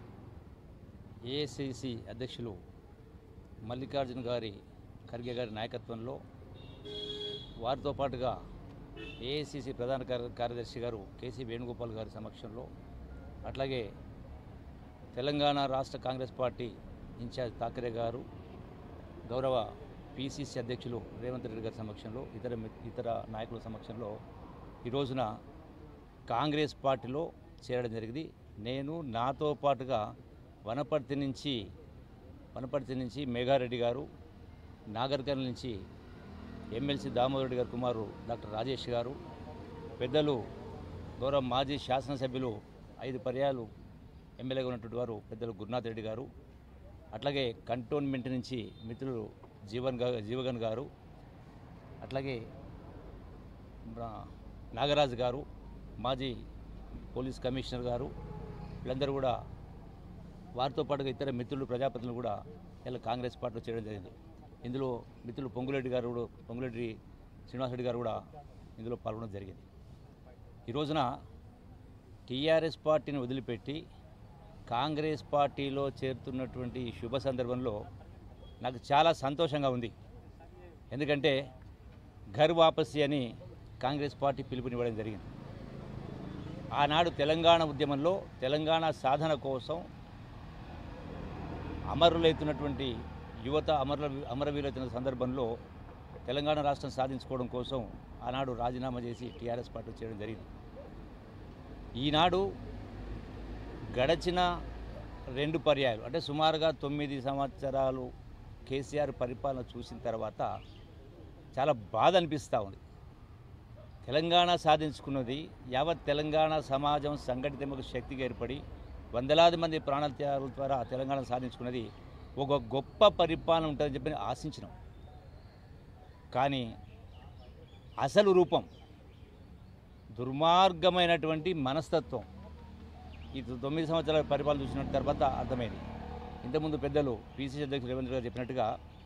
ఏఐసిసి అధ్యక్షులు మల్లికార్జున గారి ఖర్గే గారి నాయకత్వంలో వారితో పాటుగా ఏఐసిసి ప్రధాన కార్య- కార్యదర్శి గారు కేసీ వేణుగోపాల్ గారి సమక్షంలో అట్లాగే తెలంగాణ రాష్ట్ర కాంగ్రెస్ పార్టీ ఇన్ఛార్జ్ థాకరే గారు గౌరవ పిసిసి అధ్యక్షులు రేవంత్ రెడ్డి గారి సమక్షంలో ఇతర మి- ఇతర నాయకుల సమక్షంలో ఈ రోజున కాంగ్రెస్ పార్టీలో చేరడం జరిగింది నేను నాతో పాటుగా వనపర్తి నుంచి వనపర్తి నుంచి మేఘారెడ్డి గారు నాగర్కర్నూలు నుంచి ఎమ్మెల్సీ దామోదరెడ్డి గారి కుమారు డాక్టర్ రాజేష్ గారు పెద్దలు గౌరవ మాజీ శాసనసభ్యులు ఐదు పర్యాలు ఎమ్మెల్యేగా ఉన్నటువంటి వారు పెద్దలు గురునాథ్ రెడ్డి గారు అట్లాగే కంటోన్మెంట్ నుంచి మిత్రులు జీవన్ గా జీవగన్ గారు అట్లాగే రా- నాగరాజు గారు మాజీ పోలీస్ కమిషనర్ గారు వీళ్ళందరూ కూడా వారితో పాటుగా ఇతర మిత్రులు ప్రజాప్రతినిధులు కూడా ఇలా కాంగ్రెస్ పార్టీలో చేయడం జరిగింది ఇందులో మిత్రులు పొంగులెడ్డి గారు కూడా పొంగులెడ్డి శ్రీనివాసరెడ్డి గారు కూడా ఇందులో పాల్గొనడం జరిగింది ఈ రోజున టీఆర్ఎస్ పార్టీని వదిలిపెట్టి కాంగ్రెస్ పార్టీలో చేరుతున్నటువంటి ఈ శుభ సందర్భంలో నాకు చాలా సంతోషంగా ఉంది ఎందుకంటే ఘర్ వాపసి అని కాంగ్రెస్ పార్టీ పిలుపునివ్వడం జరిగింది ఆనాడు తెలంగాణ ఉద్యమంలో తెలంగాణ సాధన కోసం అమరులైతున్నటువంటి యువత అమరుల అమరవీరులైతున్న సందర్భంలో తెలంగాణ రాష్ట్రం సాధించుకోవడం కోసం ఆనాడు రాజీనామా చేసి టీఆర్ఎస్ పార్టీ చేయడం జరిగింది ఈనాడు గడచిన రెండు పర్యాయాలు అంటే సుమారుగా తొమ్మిది సంవత్సరాలు కేసీఆర్ పరిపాలన చూసిన తర్వాత చాలా బాధ అనిపిస్తూ ఉంది తెలంగాణ సాధించుకున్నది యావత్ తెలంగాణ సమాజం సంఘటితముకు శక్తిగా ఏర్పడి వందలాది మంది ప్రాణాల త్యాగాల ద్వారా తెలంగాణ సాధించుకున్నది ఒక గొప్ప పరిపాలన ఉంటుందని చెప్పి ఆశించినాం కానీ అసలు రూపం దుర్మార్గమైనటువంటి మనస్తత్వం ఈ తొమ్మిది సంవత్సరాల పరిపాలన చూసిన తర్వాత అర్థమైంది ఇంతకుముందు పెద్దలు పీసీసీ అధ్యక్షులు రేవంత్ రెడ్డి గారు చెప్పినట్టుగా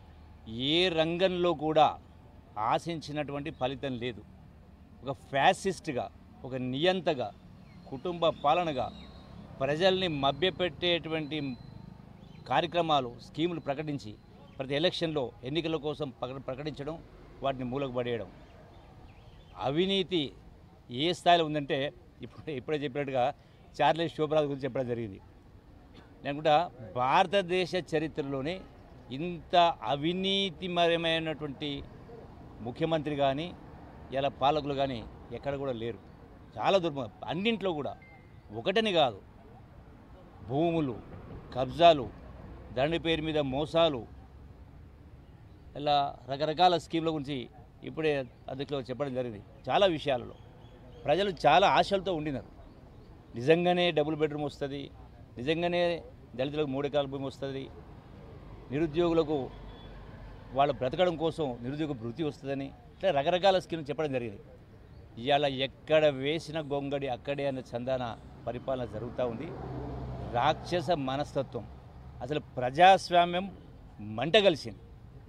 ఏ రంగంలో కూడా ఆశించినటువంటి ఫలితం లేదు ఒక ఫ్యాసిస్ట్గా ఒక నియంతగా కుటుంబ పాలనగా ప్రజల్ని మభ్యపెట్టేటువంటి కార్యక్రమాలు స్కీములు ప్రకటించి ప్రతి ఎలక్షన్లో ఎన్నికల కోసం ప్రక- ప్రకటించడం వాటిని మూలకు పడేయడం అవినీతి ఏ స్థాయిలో ఉందంటే ఇప్పుడు ఇప్పుడే చెప్పినట్టుగా చార్లెస్ శోభరాజ్ గురించి చెప్పడం జరిగింది నేను అనుకుంటా భారతదేశ చరిత్రలోనే ఇంత అవినీతిమయమైనటువంటి ముఖ్యమంత్రి కానీ ఇలా పాలకులు కానీ ఎక్కడ కూడా లేరు చాలా దుర్మ అన్నింట్లో కూడా ఒకటని కాదు భూములు కబ్జాలు దండి పేరు మీద మోసాలు ఇలా రకరకాల స్కీమ్ల గురించి ఇప్పుడే అధ్యక్షులు చెప్పడం జరిగింది చాలా విషయాలలో ప్రజలు చాలా ఆశలతో ఉండినారు నిజంగానే డబుల్ బెడ్రూమ్ వస్తుంది నిజంగానే దళితులకు మూడు ఎకరాల భూమి వస్తుంది నిరుద్యోగులకు వాళ్ళ బ్రతకడం కోసం నిరుద్యోగ వృత్తి వస్తుందని ఇట్లా రకరకాల స్కీమ్లు చెప్పడం జరిగింది ఇవాళ ఎక్కడ వేసిన గొంగడి అక్కడే అన్న చందాన పరిపాలన జరుగుతూ ఉంది రాక్షస మనస్తత్వం అసలు ప్రజాస్వామ్యం మంట కలిసింది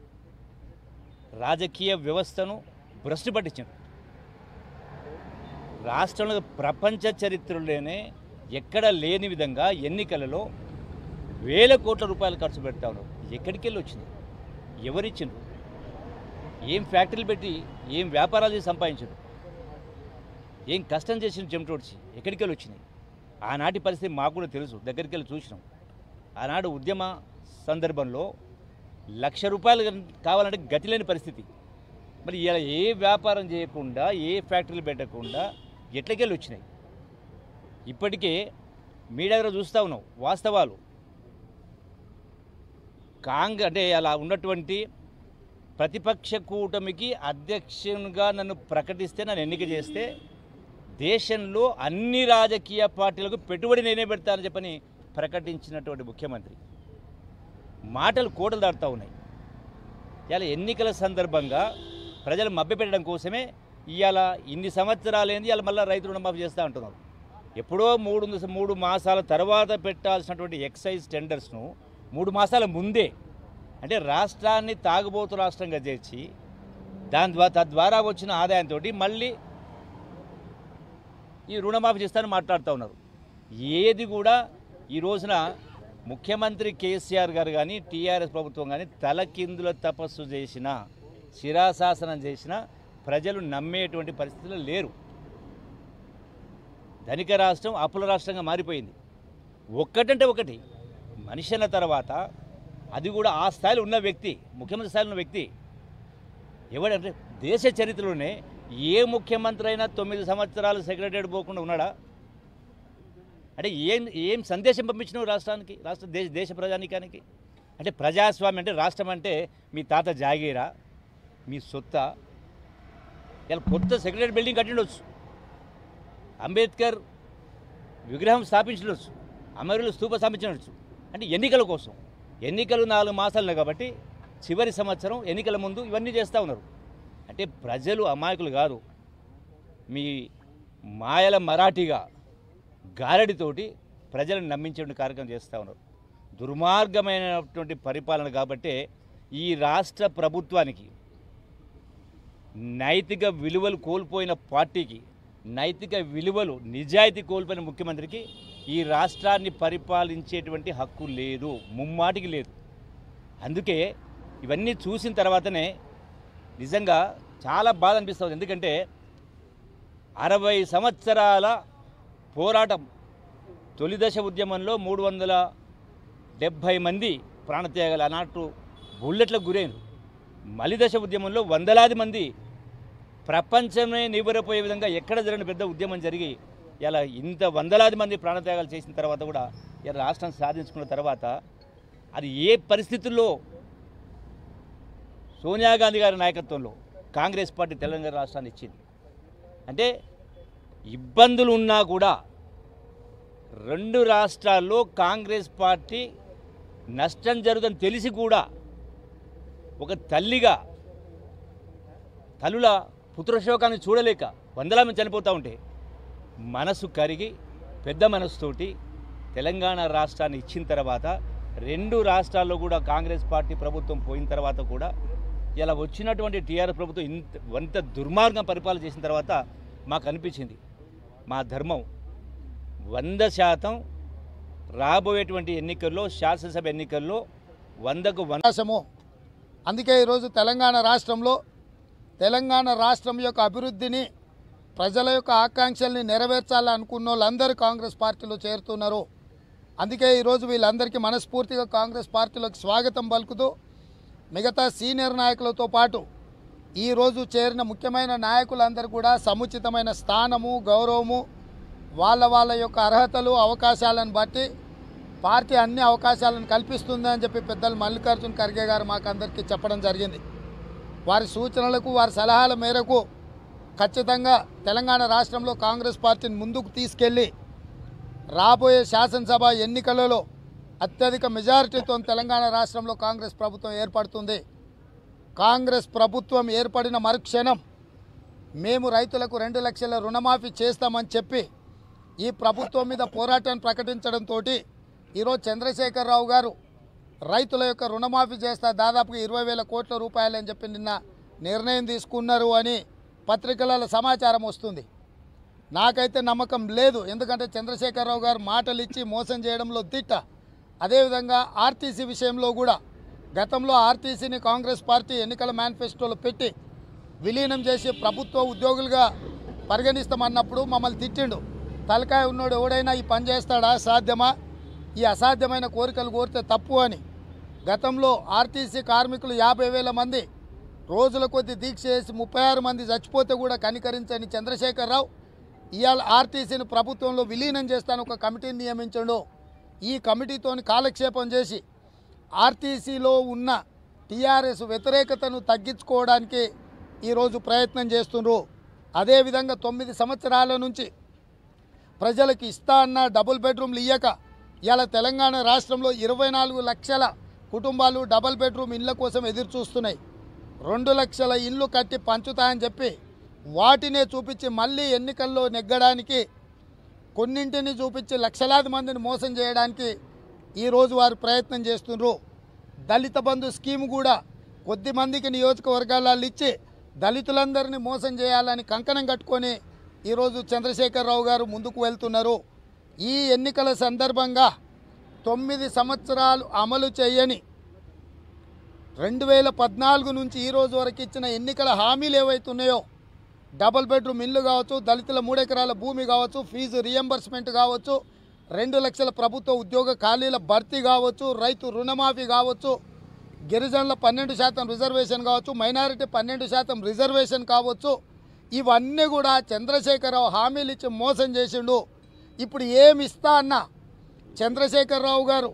రాజకీయ వ్యవస్థను భ్రష్టు పట్టించింది రాష్ట్రంలో ప్రపంచ చరిత్రలోనే ఎక్కడ లేని విధంగా ఎన్నికలలో వేల కోట్ల రూపాయలు ఖర్చు పెడతా ఉన్నారు ఎక్కడికి వెళ్ళి వచ్చింది ఎవరిచ్చిండ్రు ఏం ఫ్యాక్టరీలు పెట్టి ఏం వ్యాపారాలు చేసి సంపాదించారు ఏం కష్టం చేసిన చెమటోడ్చి ఎక్కడికి వెళ్ళి వచ్చినాయి ఆనాటి పరిస్థితి మాకు కూడా తెలుసు దగ్గరికి వెళ్ళి చూసినాం ఆనాడు ఉద్యమ సందర్భంలో లక్ష రూపాయలు కావాలంటే గతి లేని పరిస్థితి మరి ఇలా ఏ వ్యాపారం చేయకుండా ఏ ఫ్యాక్టరీలు పెట్టకుండా ఎట్లకెళ్ళి వచ్చినాయి ఇప్పటికే మీ దగ్గర చూస్తూ ఉన్నాం వాస్తవాలు కాంగ్ అంటే అలా ఉన్నటువంటి ప్రతిపక్ష కూటమికి అధ్యక్షునిగా నన్ను ప్రకటిస్తే నన్ను ఎన్నిక చేస్తే దేశంలో అన్ని రాజకీయ పార్టీలకు పెట్టుబడి నేనే పెడతానని చెప్పని ప్రకటించినటువంటి ముఖ్యమంత్రి మాటలు కోటలు దాటుతూ ఉన్నాయి ఇవాళ ఎన్నికల సందర్భంగా ప్రజలు మభ్యపెట్టడం కోసమే ఇవాళ ఇన్ని సంవత్సరాలేంది ఇవాళ మళ్ళీ రైతు రుణమాఫీ చేస్తూ అంటున్నారు ఎప్పుడో మూడు మూడు మాసాల తర్వాత పెట్టాల్సినటువంటి ఎక్సైజ్ టెండర్స్ను మూడు మాసాల ముందే అంటే రాష్ట్రాన్ని తాగుబోతు రాష్ట్రంగా చేర్చి దాని ద్వారా తద్వారా వచ్చిన ఆదాయంతో మళ్ళీ ఈ రుణమాఫీ చేస్తానని మాట్లాడుతూ ఉన్నారు ఏది కూడా ఈ రోజున ముఖ్యమంత్రి కేసీఆర్ గారు కానీ టీఆర్ఎస్ ప్రభుత్వం కానీ తలకిందుల తపస్సు చేసిన శిరాశాసనం చేసిన ప్రజలు నమ్మేటువంటి పరిస్థితులు లేరు ధనిక రాష్ట్రం అప్పుల రాష్ట్రంగా మారిపోయింది ఒక్కటంటే ఒకటి మనిషి అన్న తర్వాత అది కూడా ఆ స్థాయిలో ఉన్న వ్యక్తి ముఖ్యమంత్రి స్థాయిలో ఉన్న వ్యక్తి ఎవడంటే దేశ చరిత్రలోనే ఏ ముఖ్యమంత్రి అయినా తొమ్మిది సంవత్సరాలు సెక్రటరీ పోకుండా ఉన్నాడా అంటే ఏం ఏం సందేశం పంపించినావు రాష్ట్రానికి రాష్ట్ర దేశ దేశ ప్రజానికానికి అంటే ప్రజాస్వామ్యం అంటే రాష్ట్రం అంటే మీ తాత జాగీరా మీ సొత్త ఇలా కొత్త సెక్రటరీ బిల్డింగ్ కట్టిండొచ్చు అంబేద్కర్ విగ్రహం స్థాపించవచ్చు అమరులు స్తూప స్థాపించవచ్చు అంటే ఎన్నికల కోసం ఎన్నికలు నాలుగు మాసాలు ఉన్నాయి కాబట్టి చివరి సంవత్సరం ఎన్నికల ముందు ఇవన్నీ చేస్తూ ఉన్నారు అంటే ప్రజలు అమాయకులు కాదు మీ మాయల మరాఠీగా గారడితోటి ప్రజలను నమ్మించే కార్యక్రమం చేస్తూ ఉన్నారు దుర్మార్గమైనటువంటి పరిపాలన కాబట్టే ఈ రాష్ట్ర ప్రభుత్వానికి నైతిక విలువలు కోల్పోయిన పార్టీకి నైతిక విలువలు నిజాయితీ కోల్పోయిన ముఖ్యమంత్రికి ఈ రాష్ట్రాన్ని పరిపాలించేటువంటి హక్కు లేదు ముమ్మాటికి లేదు అందుకే ఇవన్నీ చూసిన తర్వాతనే నిజంగా చాలా బాధ అనిపిస్తుంది ఎందుకంటే అరవై సంవత్సరాల పోరాటం తొలి దశ ఉద్యమంలో మూడు వందల డెబ్భై మంది ప్రాణత్యాగాలు అన్నట్టు బుల్లెట్లకు గురైనరు మలి దశ ఉద్యమంలో వందలాది మంది ప్రపంచమే నివ్వరపోయే విధంగా ఎక్కడ జరిగిన పెద్ద ఉద్యమం జరిగి ఇలా ఇంత వందలాది మంది ప్రాణత్యాగాలు చేసిన తర్వాత కూడా ఇలా రాష్ట్రం సాధించుకున్న తర్వాత అది ఏ పరిస్థితుల్లో సోనియా గాంధీ గారి నాయకత్వంలో కాంగ్రెస్ పార్టీ తెలంగాణ రాష్ట్రాన్ని ఇచ్చింది అంటే ఇబ్బందులు ఉన్నా కూడా రెండు రాష్ట్రాల్లో కాంగ్రెస్ పార్టీ నష్టం జరుగుతుందని తెలిసి కూడా ఒక తల్లిగా తల్లుల పుత్రశోకాన్ని చూడలేక వందల మంది చనిపోతూ ఉంటే మనసు కరిగి పెద్ద మనసుతోటి తెలంగాణ రాష్ట్రాన్ని ఇచ్చిన తర్వాత రెండు రాష్ట్రాల్లో కూడా కాంగ్రెస్ పార్టీ ప్రభుత్వం పోయిన తర్వాత కూడా ఇలా వచ్చినటువంటి టీఆర్ఎస్ ప్రభుత్వం ఇంత ఇంత దుర్మార్గం పరిపాలన చేసిన తర్వాత మాకు అనిపించింది మా ధర్మం వంద శాతం రాబోయేటువంటి ఎన్నికల్లో శాసనసభ ఎన్నికల్లో వందకు వంద అవకాశము అందుకే ఈరోజు తెలంగాణ రాష్ట్రంలో తెలంగాణ రాష్ట్రం యొక్క అభివృద్ధిని ప్రజల యొక్క ఆకాంక్షల్ని నెరవేర్చాలనుకున్న వాళ్ళందరూ కాంగ్రెస్ పార్టీలో చేరుతున్నారు అందుకే ఈరోజు వీళ్ళందరికీ మనస్ఫూర్తిగా కాంగ్రెస్ పార్టీలోకి స్వాగతం పలుకుతూ మిగతా సీనియర్ నాయకులతో పాటు ఈరోజు చేరిన ముఖ్యమైన నాయకులందరూ కూడా సముచితమైన స్థానము గౌరవము వాళ్ళ వాళ్ళ యొక్క అర్హతలు అవకాశాలను బట్టి పార్టీ అన్ని అవకాశాలను కల్పిస్తుంది అని చెప్పి పెద్దలు మల్లికార్జున ఖర్గే గారు మాకు అందరికీ చెప్పడం జరిగింది వారి సూచనలకు వారి సలహాల మేరకు ఖచ్చితంగా తెలంగాణ రాష్ట్రంలో కాంగ్రెస్ పార్టీని ముందుకు తీసుకెళ్ళి రాబోయే శాసనసభ ఎన్నికలలో అత్యధిక మెజారిటీతో తెలంగాణ రాష్ట్రంలో కాంగ్రెస్ ప్రభుత్వం ఏర్పడుతుంది కాంగ్రెస్ ప్రభుత్వం ఏర్పడిన మరుక్షణం మేము రైతులకు రెండు లక్షల రుణమాఫీ చేస్తామని చెప్పి ఈ ప్రభుత్వం మీద పోరాటాన్ని ప్రకటించడంతో ఈరోజు చంద్రశేఖరరావు గారు రైతుల యొక్క రుణమాఫీ చేస్తా దాదాపుగా ఇరవై వేల కోట్ల రూపాయలని చెప్పి నిన్న నిర్ణయం తీసుకున్నారు అని పత్రికలలో సమాచారం వస్తుంది నాకైతే నమ్మకం లేదు ఎందుకంటే చంద్రశేఖరరావు గారు మాటలు ఇచ్చి మోసం చేయడంలో దిట్ట అదేవిధంగా ఆర్టీసీ విషయంలో కూడా గతంలో ఆర్టీసీని కాంగ్రెస్ పార్టీ ఎన్నికల మేనిఫెస్టోలో పెట్టి విలీనం చేసి ప్రభుత్వ ఉద్యోగులుగా పరిగణిస్తామన్నప్పుడు మమ్మల్ని తిట్టిండు తలకాయ ఉన్నోడు ఎవడైనా ఈ పని చేస్తాడా సాధ్యమా ఈ అసాధ్యమైన కోరికలు కోరితే తప్పు అని గతంలో ఆర్టీసీ కార్మికులు యాభై వేల మంది రోజుల కొద్ది దీక్ష చేసి ముప్పై ఆరు మంది చచ్చిపోతే కూడా కనికరించని చంద్రశేఖరరావు ఇవాళ ఆర్టీసీని ప్రభుత్వంలో విలీనం చేస్తాను ఒక కమిటీని నియమించండు ఈ కమిటీతోని కాలక్షేపం చేసి ఆర్టీసీలో ఉన్న టీఆర్ఎస్ వ్యతిరేకతను తగ్గించుకోవడానికి ఈరోజు ప్రయత్నం చేస్తున్నారు అదేవిధంగా తొమ్మిది సంవత్సరాల నుంచి ప్రజలకు ఇస్తా అన్న డబుల్ బెడ్రూమ్లు ఇయ్యక ఇలా తెలంగాణ రాష్ట్రంలో ఇరవై నాలుగు లక్షల కుటుంబాలు డబుల్ బెడ్రూమ్ ఇళ్ళ కోసం ఎదురు చూస్తున్నాయి రెండు లక్షల ఇల్లు కట్టి పంచుతాయని చెప్పి వాటినే చూపించి మళ్ళీ ఎన్నికల్లో నెగ్గడానికి కొన్నింటిని చూపించి లక్షలాది మందిని మోసం చేయడానికి ఈరోజు వారు ప్రయత్నం చేస్తున్నారు దళిత బంధు స్కీమ్ కూడా కొద్ది మందికి నియోజకవర్గాలలో ఇచ్చి దళితులందరినీ మోసం చేయాలని కంకణం కట్టుకొని ఈరోజు చంద్రశేఖరరావు గారు ముందుకు వెళ్తున్నారు ఈ ఎన్నికల సందర్భంగా తొమ్మిది సంవత్సరాలు అమలు చేయని రెండు వేల పద్నాలుగు నుంచి ఈ రోజు వరకు ఇచ్చిన ఎన్నికల హామీలు ఏవైతున్నాయో డబుల్ బెడ్రూమ్ ఇల్లు కావచ్చు దళితుల మూడెకరాల భూమి కావచ్చు ఫీజు రియంబర్స్మెంట్ కావచ్చు రెండు లక్షల ప్రభుత్వ ఉద్యోగ ఖాళీల భర్తీ కావచ్చు రైతు రుణమాఫీ కావచ్చు గిరిజనుల పన్నెండు శాతం రిజర్వేషన్ కావచ్చు మైనారిటీ పన్నెండు శాతం రిజర్వేషన్ కావచ్చు ఇవన్నీ కూడా చంద్రశేఖరరావు హామీలు ఇచ్చి మోసం చేసిండు ఇప్పుడు ఏమి ఇస్తా అన్నా చంద్రశేఖరరావు గారు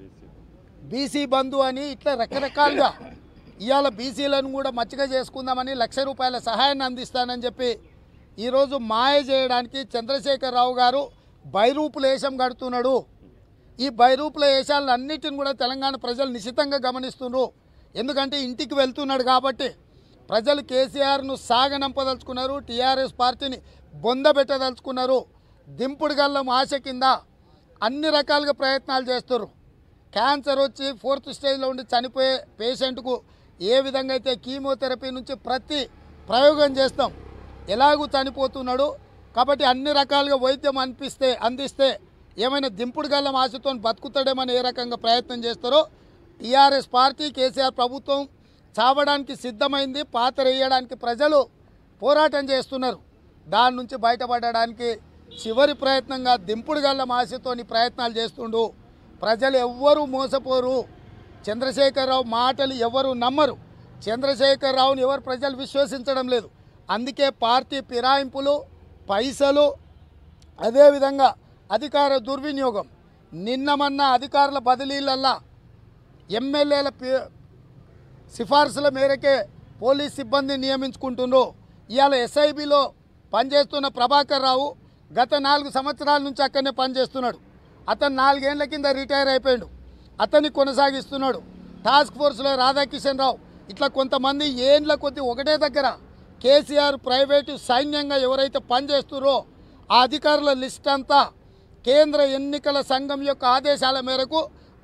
బీసీ బంధు అని ఇట్లా రకరకాలుగా ఇవాళ బీసీలను కూడా మచ్చిక చేసుకుందామని లక్ష రూపాయల సహాయాన్ని అందిస్తానని చెప్పి ఈరోజు మాయ చేయడానికి చంద్రశేఖరరావు గారు బైరూపుల వేషం కడుతున్నాడు ఈ బైరూపుల వేషాలను అన్నిటిని కూడా తెలంగాణ ప్రజలు నిశితంగా గమనిస్తున్నారు ఎందుకంటే ఇంటికి వెళ్తున్నాడు కాబట్టి ప్రజలు కేసీఆర్ను సాగనంపదలుచుకున్నారు టీఆర్ఎస్ పార్టీని బొందబెట్టదలుచుకున్నారు దింపుడు గల్లం ఆశ కింద అన్ని రకాలుగా ప్రయత్నాలు చేస్తారు క్యాన్సర్ వచ్చి ఫోర్త్ స్టేజ్లో ఉండి చనిపోయే పేషెంట్కు ఏ విధంగా అయితే కీమోథెరపీ నుంచి ప్రతి ప్రయోగం చేస్తాం ఎలాగూ చనిపోతున్నాడు కాబట్టి అన్ని రకాలుగా వైద్యం అనిపిస్తే అందిస్తే ఏమైనా దింపుడు గల్లం ఆశతో బతుకుతాడేమని ఏ రకంగా ప్రయత్నం చేస్తారో టీఆర్ఎస్ పార్టీ కేసీఆర్ ప్రభుత్వం చావడానికి సిద్ధమైంది పాతరేయడానికి ప్రజలు పోరాటం చేస్తున్నారు దాని నుంచి బయటపడడానికి చివరి ప్రయత్నంగా దింపుడు గల్లం ఆశతోని ప్రయత్నాలు చేస్తుండు ప్రజలు ఎవ్వరూ మోసపోరు చంద్రశేఖరరావు మాటలు ఎవరు నమ్మరు చంద్రశేఖరరావుని ఎవరు ప్రజలు విశ్వసించడం లేదు అందుకే పార్టీ ఫిరాయింపులు పైసలు అదేవిధంగా అధికార దుర్వినియోగం నిన్నమన్న అధికారుల బదిలీలల్లా ఎమ్మెల్యేల పి- సిఫార్సుల మేరకే పోలీస్ సిబ్బందిని నియమించుకుంటుండ్రు ఇవాళ ఎస్ఐబిలో పనిచేస్తున్న ప్రభాకర్ రావు గత నాలుగు సంవత్సరాల నుంచి అక్కడనే పనిచేస్తున్నాడు అతను నాలుగేళ్ల కింద రిటైర్ అయిపోయాడు అతన్ని కొనసాగిస్తున్నాడు టాస్క్ ఫోర్స్లో రాధాకిషన్ రావు ఇట్లా కొంతమంది ఏండ్ల కొద్ది ఒకటే దగ్గర కేసీఆర్ ప్రైవేటు సైన్యంగా ఎవరైతే పనిచేస్తున్నారో ఆ అధికారుల లిస్ట్ అంతా కేంద్ర ఎన్నికల సంఘం యొక్క ఆదేశాల మేరకు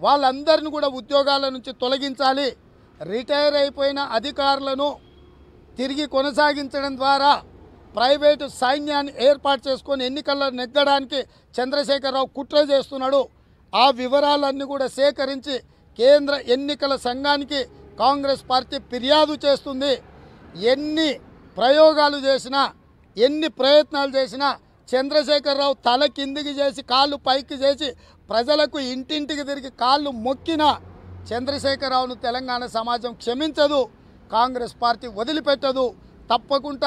వాళ్ళందరిని కూడా ఉద్యోగాల నుంచి తొలగించాలి రిటైర్ అయిపోయిన అధికారులను తిరిగి కొనసాగించడం ద్వారా ప్రైవేటు సైన్యాన్ని ఏర్పాటు చేసుకొని ఎన్నికల్లో నెగ్గడానికి చంద్రశేఖరరావు కుట్ర చేస్తున్నాడు ఆ వివరాలన్నీ కూడా సేకరించి కేంద్ర ఎన్నికల సంఘానికి కాంగ్రెస్ పార్టీ ఫిర్యాదు చేస్తుంది ఎన్ని ప్రయోగాలు చేసినా ఎన్ని ప్రయత్నాలు చేసినా చంద్రశేఖరరావు తల కిందికి చేసి కాళ్ళు పైకి చేసి ప్రజలకు ఇంటింటికి తిరిగి కాళ్ళు మొక్కినా చంద్రశేఖరరావును తెలంగాణ సమాజం క్షమించదు కాంగ్రెస్ పార్టీ వదిలిపెట్టదు తప్పకుండా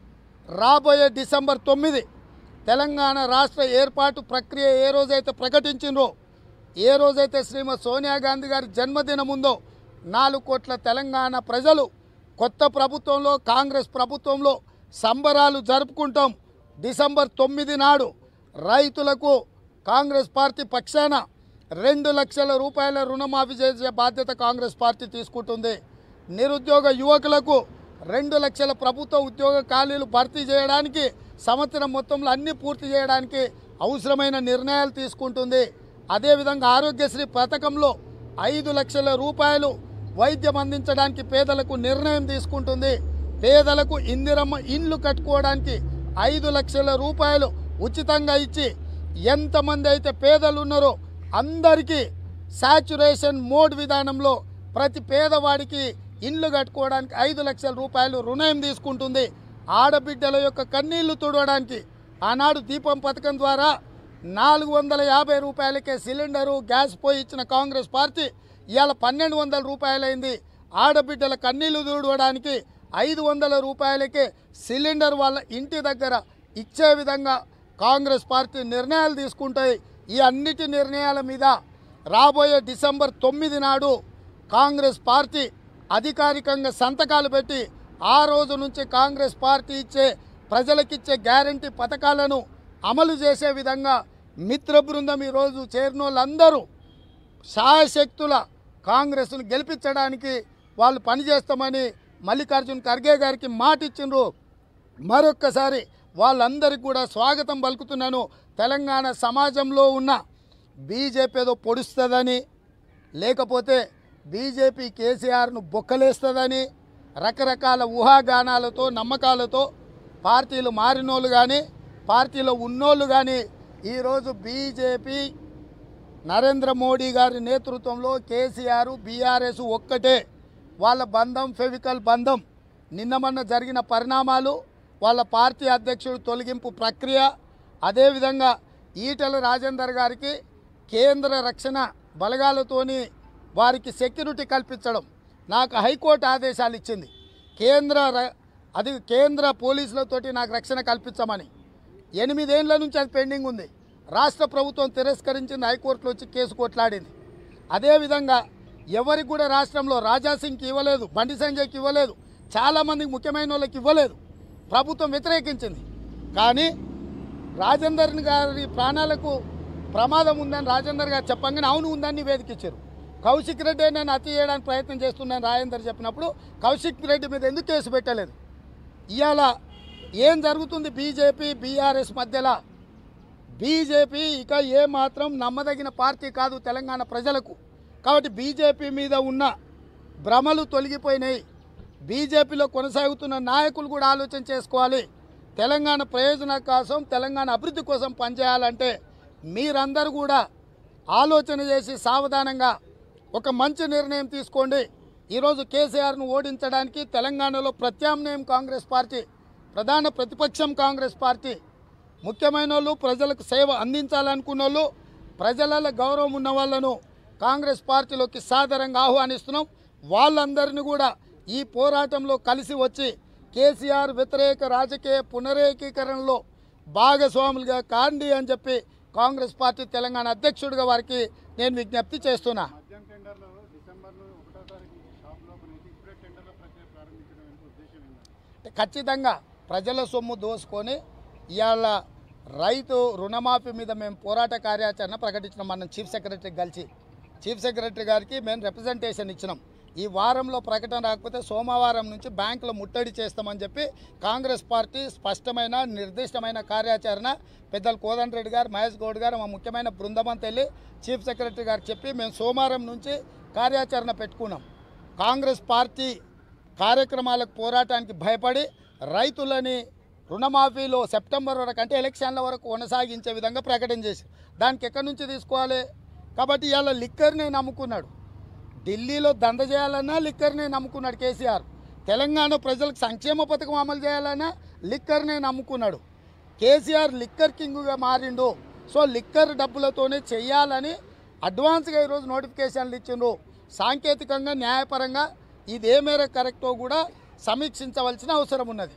రాబోయే డిసెంబర్ తొమ్మిది తెలంగాణ రాష్ట్ర ఏర్పాటు ప్రక్రియ ఏ రోజైతే ప్రకటించిండ్రో ఏ రోజైతే శ్రీమతి సోనియా గాంధీ గారి జన్మదినం ఉందో నాలుగు కోట్ల తెలంగాణ ప్రజలు కొత్త ప్రభుత్వంలో కాంగ్రెస్ ప్రభుత్వంలో సంబరాలు జరుపుకుంటాం డిసెంబర్ తొమ్మిది నాడు రైతులకు కాంగ్రెస్ పార్టీ పక్షాన రెండు లక్షల రూపాయల రుణమాఫీ చేసే బాధ్యత కాంగ్రెస్ పార్టీ తీసుకుంటుంది నిరుద్యోగ యువకులకు రెండు లక్షల ప్రభుత్వ ఉద్యోగ ఖాళీలు భర్తీ చేయడానికి సంవత్సరం మొత్తంలో అన్ని పూర్తి చేయడానికి అవసరమైన నిర్ణయాలు తీసుకుంటుంది అదేవిధంగా ఆరోగ్యశ్రీ పథకంలో ఐదు లక్షల రూపాయలు వైద్యం అందించడానికి పేదలకు నిర్ణయం తీసుకుంటుంది పేదలకు ఇందిరమ్మ ఇండ్లు కట్టుకోవడానికి ఐదు లక్షల రూపాయలు ఉచితంగా ఇచ్చి ఎంతమంది అయితే పేదలు ఉన్నారో అందరికీ సాచురేషన్ మోడ్ విధానంలో ప్రతి పేదవాడికి ఇండ్లు కట్టుకోవడానికి ఐదు లక్షల రూపాయలు రుణం తీసుకుంటుంది ఆడబిడ్డల యొక్క కన్నీళ్లు తుడవడానికి ఆనాడు దీపం పథకం ద్వారా నాలుగు వందల యాభై రూపాయలకే సిలిండరు గ్యాస్ పోయి ఇచ్చిన కాంగ్రెస్ పార్టీ ఇవాళ పన్నెండు వందల రూపాయలైంది ఆడబిడ్డల కన్నీళ్లు దూడవడానికి ఐదు వందల రూపాయలకే సిలిండర్ వాళ్ళ ఇంటి దగ్గర ఇచ్చే విధంగా కాంగ్రెస్ పార్టీ నిర్ణయాలు తీసుకుంటాయి ఈ అన్నిటి నిర్ణయాల మీద రాబోయే డిసెంబర్ తొమ్మిది నాడు కాంగ్రెస్ పార్టీ అధికారికంగా సంతకాలు పెట్టి ఆ రోజు నుంచి కాంగ్రెస్ పార్టీ ఇచ్చే ప్రజలకిచ్చే గ్యారంటీ పథకాలను అమలు చేసే విధంగా మిత్ర బృందం ఈరోజు చేరిన వాళ్ళందరూ శాయశక్తుల కాంగ్రెస్ను గెలిపించడానికి వాళ్ళు పనిచేస్తామని మల్లికార్జున్ ఖర్గే గారికి మాట ఇచ్చిండ్రు మరొక్కసారి వాళ్ళందరికీ కూడా స్వాగతం పలుకుతున్నాను తెలంగాణ సమాజంలో ఉన్న బీజేపీ ఏదో పొడుస్తుందని లేకపోతే బీజేపీ కేసీఆర్ను బొక్కలేస్తుందని రకరకాల ఊహాగానాలతో నమ్మకాలతో పార్టీలు మారినోళ్ళు కానీ పార్టీలో ఉన్నోళ్ళు కానీ ఈరోజు బీజేపీ నరేంద్ర మోడీ గారి నేతృత్వంలో కేసీఆర్ బీఆర్ఎస్ ఒక్కటే వాళ్ళ బంధం ఫెవికల్ బంధం నిన్న మొన్న జరిగిన పరిణామాలు వాళ్ళ పార్టీ అధ్యక్షుడు తొలగింపు ప్రక్రియ అదేవిధంగా ఈటల రాజేందర్ గారికి కేంద్ర రక్షణ బలగాలతోని వారికి సెక్యూరిటీ కల్పించడం నాకు హైకోర్టు ఆదేశాలు ఇచ్చింది కేంద్ర ర- అది కేంద్ర పోలీసులతోటి నాకు రక్షణ కల్పించమని ఎనిమిదేళ్ల నుంచి అది పెండింగ్ ఉంది రాష్ట్ర ప్రభుత్వం తిరస్కరించింది హైకోర్టులో వచ్చి కేసు కొట్లాడింది అదేవిధంగా ఎవరికి కూడా రాష్ట్రంలో రాజాసింగ్కి ఇవ్వలేదు బండి సంజయ్కి ఇవ్వలేదు చాలామందికి ముఖ్యమైన వాళ్ళకి ఇవ్వలేదు ప్రభుత్వం వ్యతిరేకించింది కానీ రాజేందర్ గారి ప్రాణాలకు ప్రమాదం ఉందని రాజేందర్ గారు చెప్పంగానే అవును ఉందని నివేదిక ఇచ్చారు కౌశిక్ రెడ్డి నేను హత్య చేయడానికి ప్రయత్నం చేస్తున్నాను రాజేందర్ చెప్పినప్పుడు కౌశిక్ రెడ్డి మీద ఎందుకు కేసు పెట్టలేదు ఇవాళ ఏం జరుగుతుంది బీజేపీ బీఆర్ఎస్ మధ్యలో బీజేపీ ఇక ఏ మాత్రం నమ్మదగిన పార్టీ కాదు తెలంగాణ ప్రజలకు కాబట్టి బీజేపీ మీద ఉన్న భ్రమలు తొలగిపోయినాయి బీజేపీలో కొనసాగుతున్న నాయకులు కూడా ఆలోచన చేసుకోవాలి తెలంగాణ ప్రయోజనం కోసం తెలంగాణ అభివృద్ధి కోసం పనిచేయాలంటే మీరందరూ కూడా ఆలోచన చేసి సావధానంగా ఒక మంచి నిర్ణయం తీసుకోండి ఈరోజు కేసీఆర్ను ఓడించడానికి తెలంగాణలో ప్రత్యామ్నాయం కాంగ్రెస్ పార్టీ ప్రధాన ప్రతిపక్షం కాంగ్రెస్ పార్టీ ముఖ్యమైన వాళ్ళు ప్రజలకు సేవ అందించాలనుకున్న వాళ్ళు ప్రజల గౌరవం ఉన్న వాళ్ళను కాంగ్రెస్ పార్టీలోకి సాదరంగా ఆహ్వానిస్తున్నాం వాళ్ళందరినీ కూడా ఈ పోరాటంలో కలిసి వచ్చి కేసీఆర్ వ్యతిరేక రాజకీయ పునరేకీకరణలో భాగస్వాములుగా కాండి అని చెప్పి కాంగ్రెస్ పార్టీ తెలంగాణ అధ్యక్షుడిగా వారికి నేను విజ్ఞప్తి చేస్తున్నా మద్యం టెండర్లు డిసెంబర్లో ఒకటో తారీఖు షాప్ లోపల అయితే ఇప్పుడే టెండర్ల ప్రక్రియ ప్రారంభించడం వెనుక ఉద్దేశం ఏంటంటే ఖచ్చితంగా ప్రజల సొమ్ము దోసుకొని ఇవాళ రైతు రుణమాఫీ మీద మేము పోరాట కార్యాచరణ ప్రకటించినాం మనం చీఫ్ సెక్రటరీకి కలిసి చీఫ్ సెక్రటరీ గారికి మేము రిప్రజెంటేషన్ ఇచ్చినాం ఈ వారంలో ప్రకటన రాకపోతే సోమవారం నుంచి బ్యాంకులు ముట్టడి చేస్తామని చెప్పి కాంగ్రెస్ పార్టీ స్పష్టమైన నిర్దిష్టమైన కార్యాచరణ పెద్దలు కోదండ రెడ్డి గారు మహేష్ గౌడ్ గారు మా ముఖ్యమైన బృందమంతా వెళ్ళి చీఫ్ సెక్రటరీ గారు చెప్పి మేము సోమవారం నుంచి కార్యాచరణ పెట్టుకున్నాం కాంగ్రెస్ పార్టీ కార్యక్రమాలకు పోరాటానికి భయపడి రైతులని రుణమాఫీలో సెప్టెంబర్ వరకు అంటే ఎలక్షన్ల వరకు కొనసాగించే విధంగా ప్రకటన చేశారు దానికి ఎక్కడి నుంచి తీసుకోవాలి కాబట్టి ఇవాళ లిక్కర్నే నమ్ముకున్నాడు ఢిల్లీలో దంద చేయాలన్నా లిక్కర్నే నమ్ముకున్నాడు కేసీఆర్ తెలంగాణ ప్రజలకు సంక్షేమ పథకం అమలు చేయాలన్నా లిక్కర్నే నమ్ముకున్నాడు కేసీఆర్ లిక్కర్ కింగ్గా మారిండు సో లిక్కర్ డబ్బులతోనే చెయ్యాలని అడ్వాన్స్గా ఈరోజు నోటిఫికేషన్లు ఇచ్చిండ్రు సాంకేతికంగా న్యాయపరంగా ఇది ఏ మేర కరెక్టో కూడా సమీక్షించవలసిన అవసరం ఉన్నది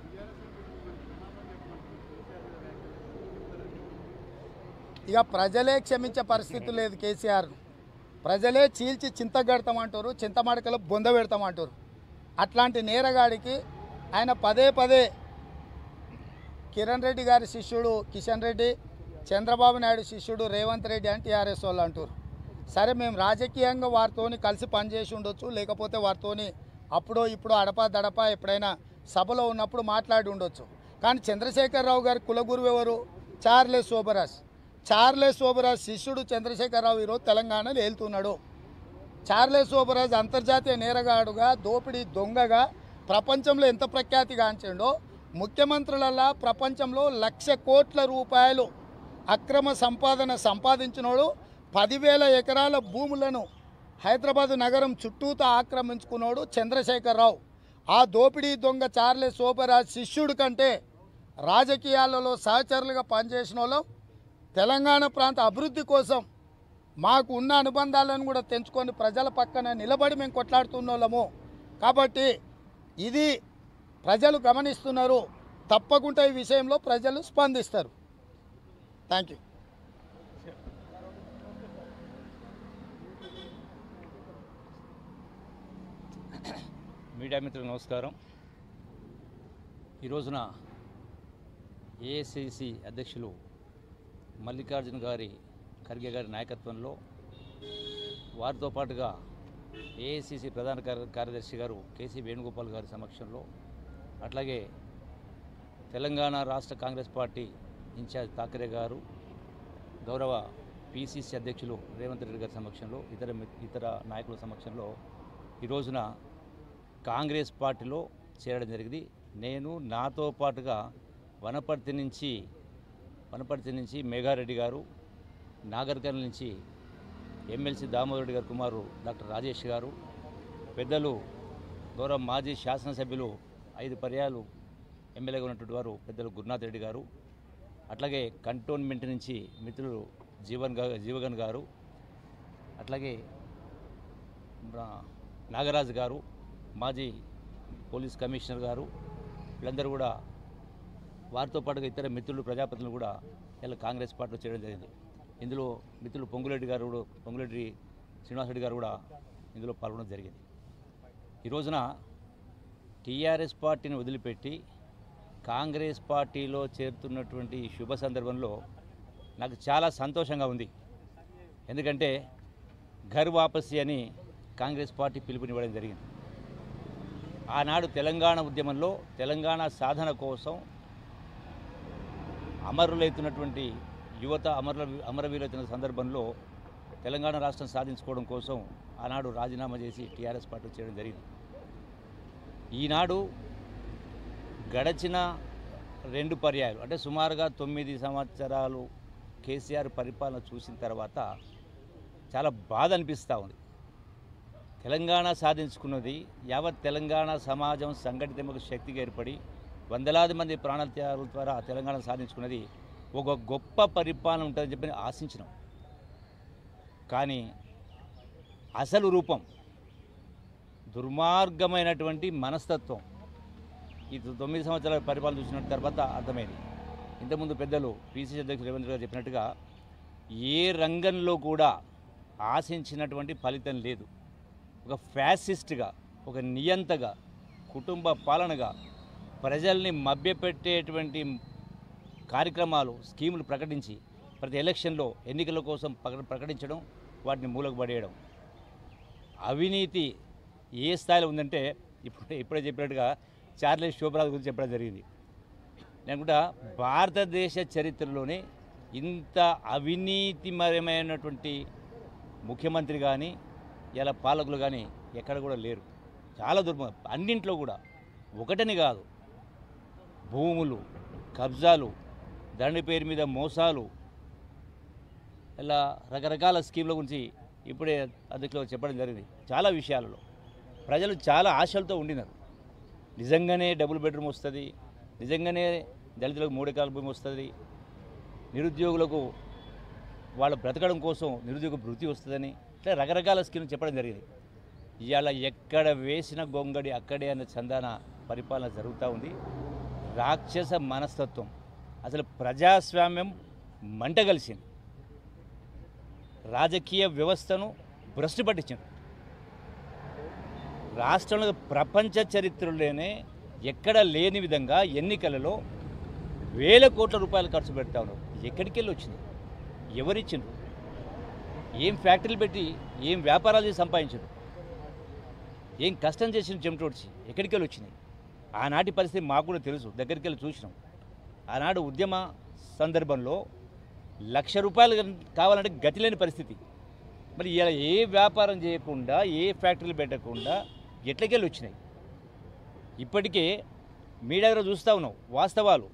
ఇక ప్రజలే క్షమించే పరిస్థితి లేదు కేసీఆర్ ప్రజలే చీల్చి చింతగడతామంటారు చింతమడకలో బొంద పెడతామంటారు అట్లాంటి నేరగాడికి ఆయన పదే పదే కిరణ్ రెడ్డి గారి శిష్యుడు కిషన్ రెడ్డి చంద్రబాబు నాయుడు శిష్యుడు రేవంత్ రెడ్డి అని టీఆర్ఎస్ వాళ్ళు అంటారు సరే మేము రాజకీయంగా వారితోని కలిసి పనిచేసి ఉండొచ్చు లేకపోతే వారితోని అప్పుడో ఇప్పుడు అడపా దడప ఎప్పుడైనా సభలో ఉన్నప్పుడు మాట్లాడి ఉండొచ్చు కానీ చంద్రశేఖరరావు గారి కులగురువు ఎవరు చార్లెస్ సోబరాస్ చార్లెస్ సోబరాజ్ శిష్యుడు చంద్రశేఖరరావు ఈరోజు తెలంగాణలో వెళ్తున్నాడు చార్లెస్ సోబరాజ్ అంతర్జాతీయ నేరగాడుగా దోపిడీ దొంగగా ప్రపంచంలో ఎంత ప్రఖ్యాతిగాంచిండో ముఖ్యమంత్రులలా ప్రపంచంలో లక్ష కోట్ల రూపాయలు అక్రమ సంపాదన సంపాదించినోడు పదివేల ఎకరాల భూములను హైదరాబాద్ నగరం చుట్టూతా ఆక్రమించుకున్నాడు చంద్రశేఖరరావు ఆ దోపిడీ దొంగ చార్లెస్ సోబరాజ్ శిష్యుడి కంటే రాజకీయాలలో సహచరులుగా పనిచేసిన వాళ్ళం తెలంగాణ ప్రాంత అభివృద్ధి కోసం మాకు ఉన్న అనుబంధాలను కూడా తెంచుకొని ప్రజల పక్కన నిలబడి మేము కొట్లాడుతున్నోళ్ళము కాబట్టి ఇది ప్రజలు గమనిస్తున్నారు తప్పకుండా ఈ విషయంలో ప్రజలు స్పందిస్తారు థ్యాంక్ యూ మీడియా మిత్రులకు నమస్కారం ఈ రోజున ఏఐసిసి అధ్యక్షులు మల్లికార్జున గారి ఖర్గే గారి నాయకత్వంలో వారితో పాటుగా ఏఐసిసి ప్రధాన కార్య- కార్యదర్శి గారు కేసీ వేణుగోపాల్ గారి సమక్షంలో అట్లాగే తెలంగాణ రాష్ట్ర కాంగ్రెస్ పార్టీ ఇన్ఛార్జ్ థాకరే గారు గౌరవ పిసిసి అధ్యక్షులు రేవంత్ రెడ్డి గారి సమక్షంలో ఇతర మి- ఇతర నాయకుల సమక్షంలో ఈ రోజున కాంగ్రెస్ పార్టీలో చేరడం జరిగింది నేను నాతో పాటుగా వనపర్తి నుంచి వనపర్తి నుంచి మేఘారెడ్డి గారు నాగర్కర్ల నుంచి ఎమ్మెల్సీ దామోదరెడ్డి గారి కుమారు డాక్టర్ రాజేష్ గారు పెద్దలు గౌరవ మాజీ శాసనసభ్యులు ఐదు పర్యాలు ఎమ్మెల్యేగా ఉన్నటువంటి వారు పెద్దలు గురునాథ్ రెడ్డి గారు అట్లాగే కంటోన్మెంట్ నుంచి మిత్రులు జీవన్ గా జీవగన్ గారు అట్లాగే మన నాగరాజు గారు మాజీ పోలీస్ కమిషనర్ గారు వీళ్ళందరూ కూడా వారితో పాటుగా ఇతర మిత్రులు ప్రజాపతులు కూడా ఇలా కాంగ్రెస్ పార్టీలో చేయడం జరిగింది ఇందులో మిత్రులు పొంగులెడ్డి గారు కూడా పొంగులెడ్డి శ్రీనివాసరెడ్డి గారు కూడా ఇందులో పాల్గొనడం జరిగింది ఈ రోజున టీఆర్ఎస్ పార్టీని వదిలిపెట్టి కాంగ్రెస్ పార్టీలో చేరుతున్నటువంటి ఈ శుభ సందర్భంలో నాకు చాలా సంతోషంగా ఉంది ఎందుకంటే ఘర్ వాపసి అని కాంగ్రెస్ పార్టీ పిలుపునివ్వడం జరిగింది ఆనాడు తెలంగాణ ఉద్యమంలో తెలంగాణ సాధన కోసం అమరులైతున్నటువంటి యువత అమరుల అమరవీరులైతున్న సందర్భంలో తెలంగాణ రాష్ట్రం సాధించుకోవడం కోసం ఆనాడు రాజీనామా చేసి టీఆర్ఎస్ పార్టీ చేయడం జరిగింది ఈనాడు గడచిన రెండు పర్యాయాలు అంటే సుమారుగా తొమ్మిది సంవత్సరాలు కేసీఆర్ పరిపాలన చూసిన తర్వాత చాలా బాధ అనిపిస్తూ ఉంది తెలంగాణ సాధించుకున్నది యావత్ తెలంగాణ సమాజం సంఘటితమకు శక్తిగా ఏర్పడి వందలాది మంది ప్రాణత్యాగాల ద్వారా తెలంగాణ సాధించుకున్నది ఒక గొప్ప పరిపాలన ఉంటుందని చెప్పి ఆశించినాం కానీ అసలు రూపం దుర్మార్గమైనటువంటి మనస్తత్వం ఈ తొమ్మిది సంవత్సరాల పరిపాలన చూసిన తర్వాత అర్థమైంది ఇంతకుముందు పెద్దలు పిసిసి అధ్యక్షులు రేవంత్ గారు చెప్పినట్టుగా ఏ రంగంలో కూడా ఆశించినటువంటి ఫలితం లేదు ఒక ఫ్యాసిస్ట్గా ఒక నియంతగా కుటుంబ పాలనగా ప్రజల్ని మభ్యపెట్టేటువంటి కార్యక్రమాలు స్కీములు ప్రకటించి ప్రతి ఎలక్షన్లో ఎన్నికల కోసం ప్రక- ప్రకటించడం వాటిని మూలకు పడేయడం అవినీతి ఏ స్థాయిలో ఉందంటే ఇప్పుడు ఇప్పుడే చెప్పినట్టుగా చార్లెస్ శోభరాజ్ గురించి చెప్పడం జరిగింది నేను అనుకుంటా భారతదేశ చరిత్రలోనే ఇంత అవినీతిమయమైనటువంటి ముఖ్యమంత్రి కానీ ఇలా పాలకులు కానీ ఎక్కడ కూడా లేరు చాలా దుర్మార్గం అన్నింట్లో కూడా ఒకటని కాదు భూములు కబ్జాలు దండి పేరు మీద మోసాలు ఇలా రకరకాల స్కీమ్ల గురించి ఇప్పుడే అధ్యక్షులు చెప్పడం జరిగింది చాలా విషయాలలో ప్రజలు చాలా ఆశలతో ఉండినారు నిజంగానే డబుల్ బెడ్రూమ్ వస్తుంది నిజంగానే దళితులకు మూడు ఎకరాల భూమి వస్తుంది నిరుద్యోగులకు వాళ్ళ బ్రతకడం కోసం నిరుద్యోగ వృత్తి వస్తుందని ఇట్లా రకరకాల స్కీమ్లు చెప్పడం జరిగింది ఇవాళ ఎక్కడ వేసిన గొంగడి అక్కడే అన్న చందాన పరిపాలన జరుగుతూ ఉంది రాక్షస మనస్తత్వం అసలు ప్రజాస్వామ్యం మంట కలిసింది రాజకీయ వ్యవస్థను భ్రష్టు పట్టించింది రాష్ట్రంలో ప్రపంచ చరిత్రలోనే ఎక్కడ లేని విధంగా ఎన్నికలలో వేల కోట్ల రూపాయలు ఖర్చు పెడతా ఉన్నారు ఎక్కడికి వెళ్ళి వచ్చింది ఎవరిచ్చిండ్రు ఏం ఫ్యాక్టరీలు పెట్టి ఏం వ్యాపారాలు చేసి సంపాదించారు ఏం కష్టం చేసిన చెమటోడ్చి ఎక్కడికి వెళ్ళి వచ్చినాయి ఆనాటి పరిస్థితి మాకు కూడా తెలుసు దగ్గరికి వెళ్ళి చూసినాం ఆనాడు ఉద్యమ సందర్భంలో లక్ష రూపాయలు కావాలంటే గతి లేని పరిస్థితి మరి ఇలా ఏ వ్యాపారం చేయకుండా ఏ ఫ్యాక్టరీలు పెట్టకుండా ఎట్లకెళ్ళి వచ్చినాయి ఇప్పటికే మీడియా దగ్గర చూస్తూ ఉన్నాం వాస్తవాలు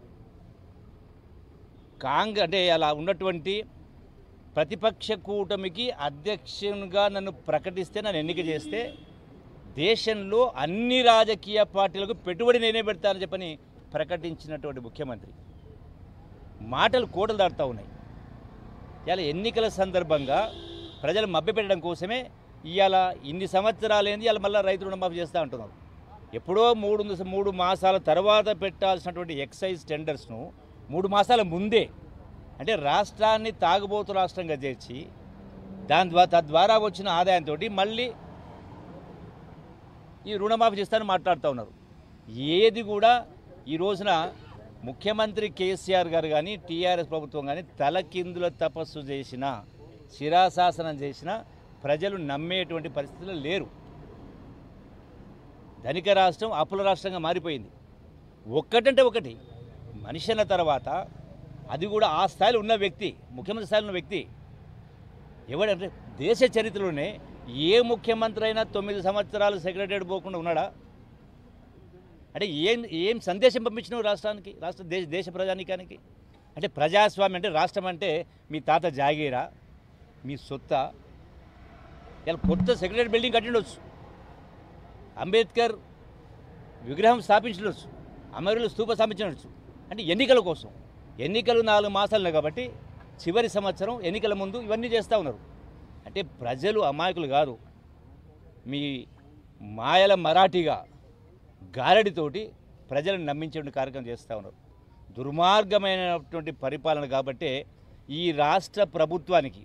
కాంగ్ అంటే అలా ఉన్నటువంటి ప్రతిపక్ష కూటమికి అధ్యక్షునిగా నన్ను ప్రకటిస్తే నన్ను ఎన్నిక చేస్తే దేశంలో అన్ని రాజకీయ పార్టీలకు పెట్టుబడి నేనే పెడతానని చెప్పని ప్రకటించినటువంటి ముఖ్యమంత్రి మాటలు కోటలు దాటుతూ ఉన్నాయి ఇవాళ ఎన్నికల సందర్భంగా ప్రజలు మభ్యపెట్టడం కోసమే ఇవాళ ఇన్ని సంవత్సరాలేంది ఇవాళ మళ్ళీ రైతు రుణమాఫీ చేస్తూ అంటున్నారు ఎప్పుడో మూడు మూడు మాసాల తర్వాత పెట్టాల్సినటువంటి ఎక్సైజ్ టెండర్స్ను మూడు మాసాల ముందే అంటే రాష్ట్రాన్ని తాగుబోతు రాష్ట్రంగా చేర్చి దాని ద్వారా తద్వారా వచ్చిన ఆదాయంతో మళ్ళీ ఈ రుణమాఫీ చేస్తానని మాట్లాడుతూ ఉన్నారు ఏది కూడా ఈ రోజున ముఖ్యమంత్రి కేసీఆర్ గారు కానీ టీఆర్ఎస్ ప్రభుత్వం కానీ తలకిందుల తపస్సు చేసిన శిరాశాసనం చేసిన ప్రజలు నమ్మేటువంటి పరిస్థితులు లేరు ధనిక రాష్ట్రం అప్పుల రాష్ట్రంగా మారిపోయింది ఒక్కటంటే ఒకటి మనిషి అన్న తర్వాత అది కూడా ఆ స్థాయిలో ఉన్న వ్యక్తి ముఖ్యమంత్రి స్థాయిలో ఉన్న వ్యక్తి ఎవడంటే దేశ చరిత్రలోనే ఏ ముఖ్యమంత్రి అయినా తొమ్మిది సంవత్సరాలు సెక్రటరీ పోకుండా ఉన్నాడా అంటే ఏం ఏం సందేశం పంపించినావు రాష్ట్రానికి రాష్ట్ర దేశ దేశ ప్రజానికానికి అంటే ప్రజాస్వామ్యం అంటే రాష్ట్రం అంటే మీ తాత జాగీరా మీ సొత్త ఇలా కొత్త సెక్రటరీ బిల్డింగ్ కట్టిండొచ్చు అంబేద్కర్ విగ్రహం స్థాపించవచ్చు అమరులు స్తూప స్థాపించవచ్చు అంటే ఎన్నికల కోసం ఎన్నికలు నాలుగు మాసాలు కాబట్టి చివరి సంవత్సరం ఎన్నికల ముందు ఇవన్నీ చేస్తూ ఉన్నారు అంటే ప్రజలు అమాయకులు కాదు మీ మాయల మరాఠీగా గారడితోటి ప్రజలను నమ్మించే కార్యక్రమం చేస్తూ ఉన్నారు దుర్మార్గమైనటువంటి పరిపాలన కాబట్టే ఈ రాష్ట్ర ప్రభుత్వానికి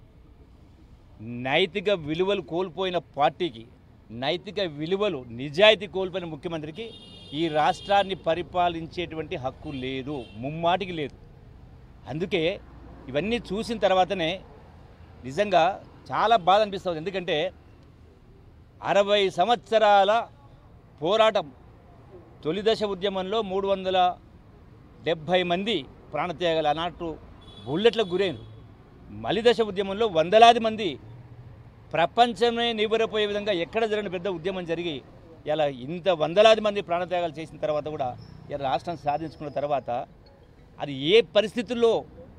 నైతిక విలువలు కోల్పోయిన పార్టీకి నైతిక విలువలు నిజాయితీ కోల్పోయిన ముఖ్యమంత్రికి ఈ రాష్ట్రాన్ని పరిపాలించేటువంటి హక్కు లేదు ముమ్మాటికి లేదు అందుకే ఇవన్నీ చూసిన తర్వాతనే నిజంగా చాలా బాధ అనిపిస్తుంది ఎందుకంటే అరవై సంవత్సరాల పోరాటం తొలి దశ ఉద్యమంలో మూడు వందల డెబ్భై మంది ప్రాణత్యాగాలు అన్నట్టు బుల్లెట్లకు గురైన మలి దశ ఉద్యమంలో వందలాది మంది ప్రపంచమే నివ్వరపోయే విధంగా ఎక్కడ జరిగిన పెద్ద ఉద్యమం జరిగి ఇలా ఇంత వందలాది మంది ప్రాణత్యాగాలు చేసిన తర్వాత కూడా ఇలా రాష్ట్రం సాధించుకున్న తర్వాత అది ఏ పరిస్థితుల్లో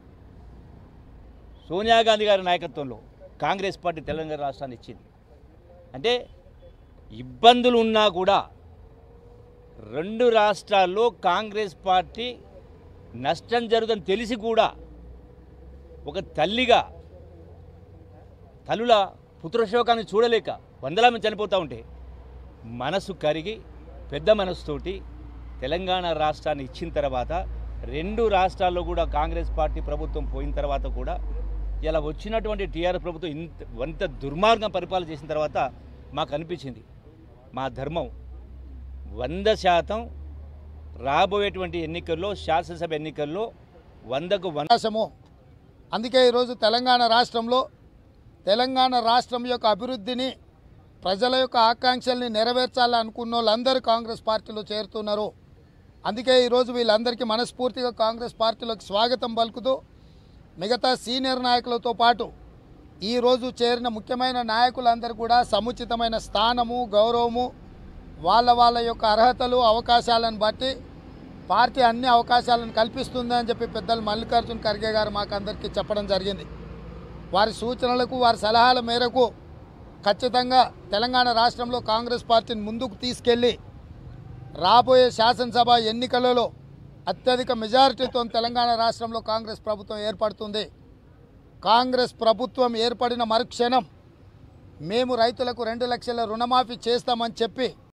సోనియా గాంధీ గారి నాయకత్వంలో కాంగ్రెస్ పార్టీ తెలంగాణ రాష్ట్రాన్ని ఇచ్చింది అంటే ఇబ్బందులు ఉన్నా కూడా రెండు రాష్ట్రాల్లో కాంగ్రెస్ పార్టీ నష్టం జరుగుతుందని తెలిసి కూడా ఒక తల్లిగా తల్లుల పుత్రశోకాన్ని చూడలేక వందల మంది చనిపోతూ ఉంటే మనసు కరిగి పెద్ద మనసుతోటి తెలంగాణ రాష్ట్రాన్ని ఇచ్చిన తర్వాత రెండు రాష్ట్రాల్లో కూడా కాంగ్రెస్ పార్టీ ప్రభుత్వం పోయిన తర్వాత కూడా ఇలా వచ్చినటువంటి టీఆర్ఎస్ ప్రభుత్వం ఇంత వంత దుర్మార్గం పరిపాలన చేసిన తర్వాత మాకు అనిపించింది మా ధర్మం వంద శాతం రాబోయేటువంటి ఎన్నికల్లో శాసనసభ ఎన్నికల్లో వందకు వంద అవకాశము అందుకే ఈరోజు తెలంగాణ రాష్ట్రంలో తెలంగాణ రాష్ట్రం యొక్క అభివృద్ధిని ప్రజల యొక్క ఆకాంక్షల్ని నెరవేర్చాలనుకున్న వాళ్ళందరూ కాంగ్రెస్ పార్టీలో చేరుతున్నారు అందుకే ఈరోజు వీళ్ళందరికీ మనస్ఫూర్తిగా కాంగ్రెస్ పార్టీలోకి స్వాగతం పలుకుతూ మిగతా సీనియర్ నాయకులతో పాటు ఈరోజు చేరిన ముఖ్యమైన నాయకులందరూ కూడా సముచితమైన స్థానము గౌరవము వాళ్ళ వాళ్ళ యొక్క అర్హతలు అవకాశాలను బట్టి పార్టీ అన్ని అవకాశాలను కల్పిస్తుంది అని చెప్పి పెద్దలు మల్లికార్జున ఖర్గే గారు మాకు అందరికీ చెప్పడం జరిగింది వారి సూచనలకు వారి సలహాల మేరకు ఖచ్చితంగా తెలంగాణ రాష్ట్రంలో కాంగ్రెస్ పార్టీని ముందుకు తీసుకెళ్ళి రాబోయే శాసనసభ ఎన్నికలలో అత్యధిక మెజారిటీతో తెలంగాణ రాష్ట్రంలో కాంగ్రెస్ ప్రభుత్వం ఏర్పడుతుంది కాంగ్రెస్ ప్రభుత్వం ఏర్పడిన మరుక్షణం మేము రైతులకు రెండు లక్షల రుణమాఫీ చేస్తామని చెప్పి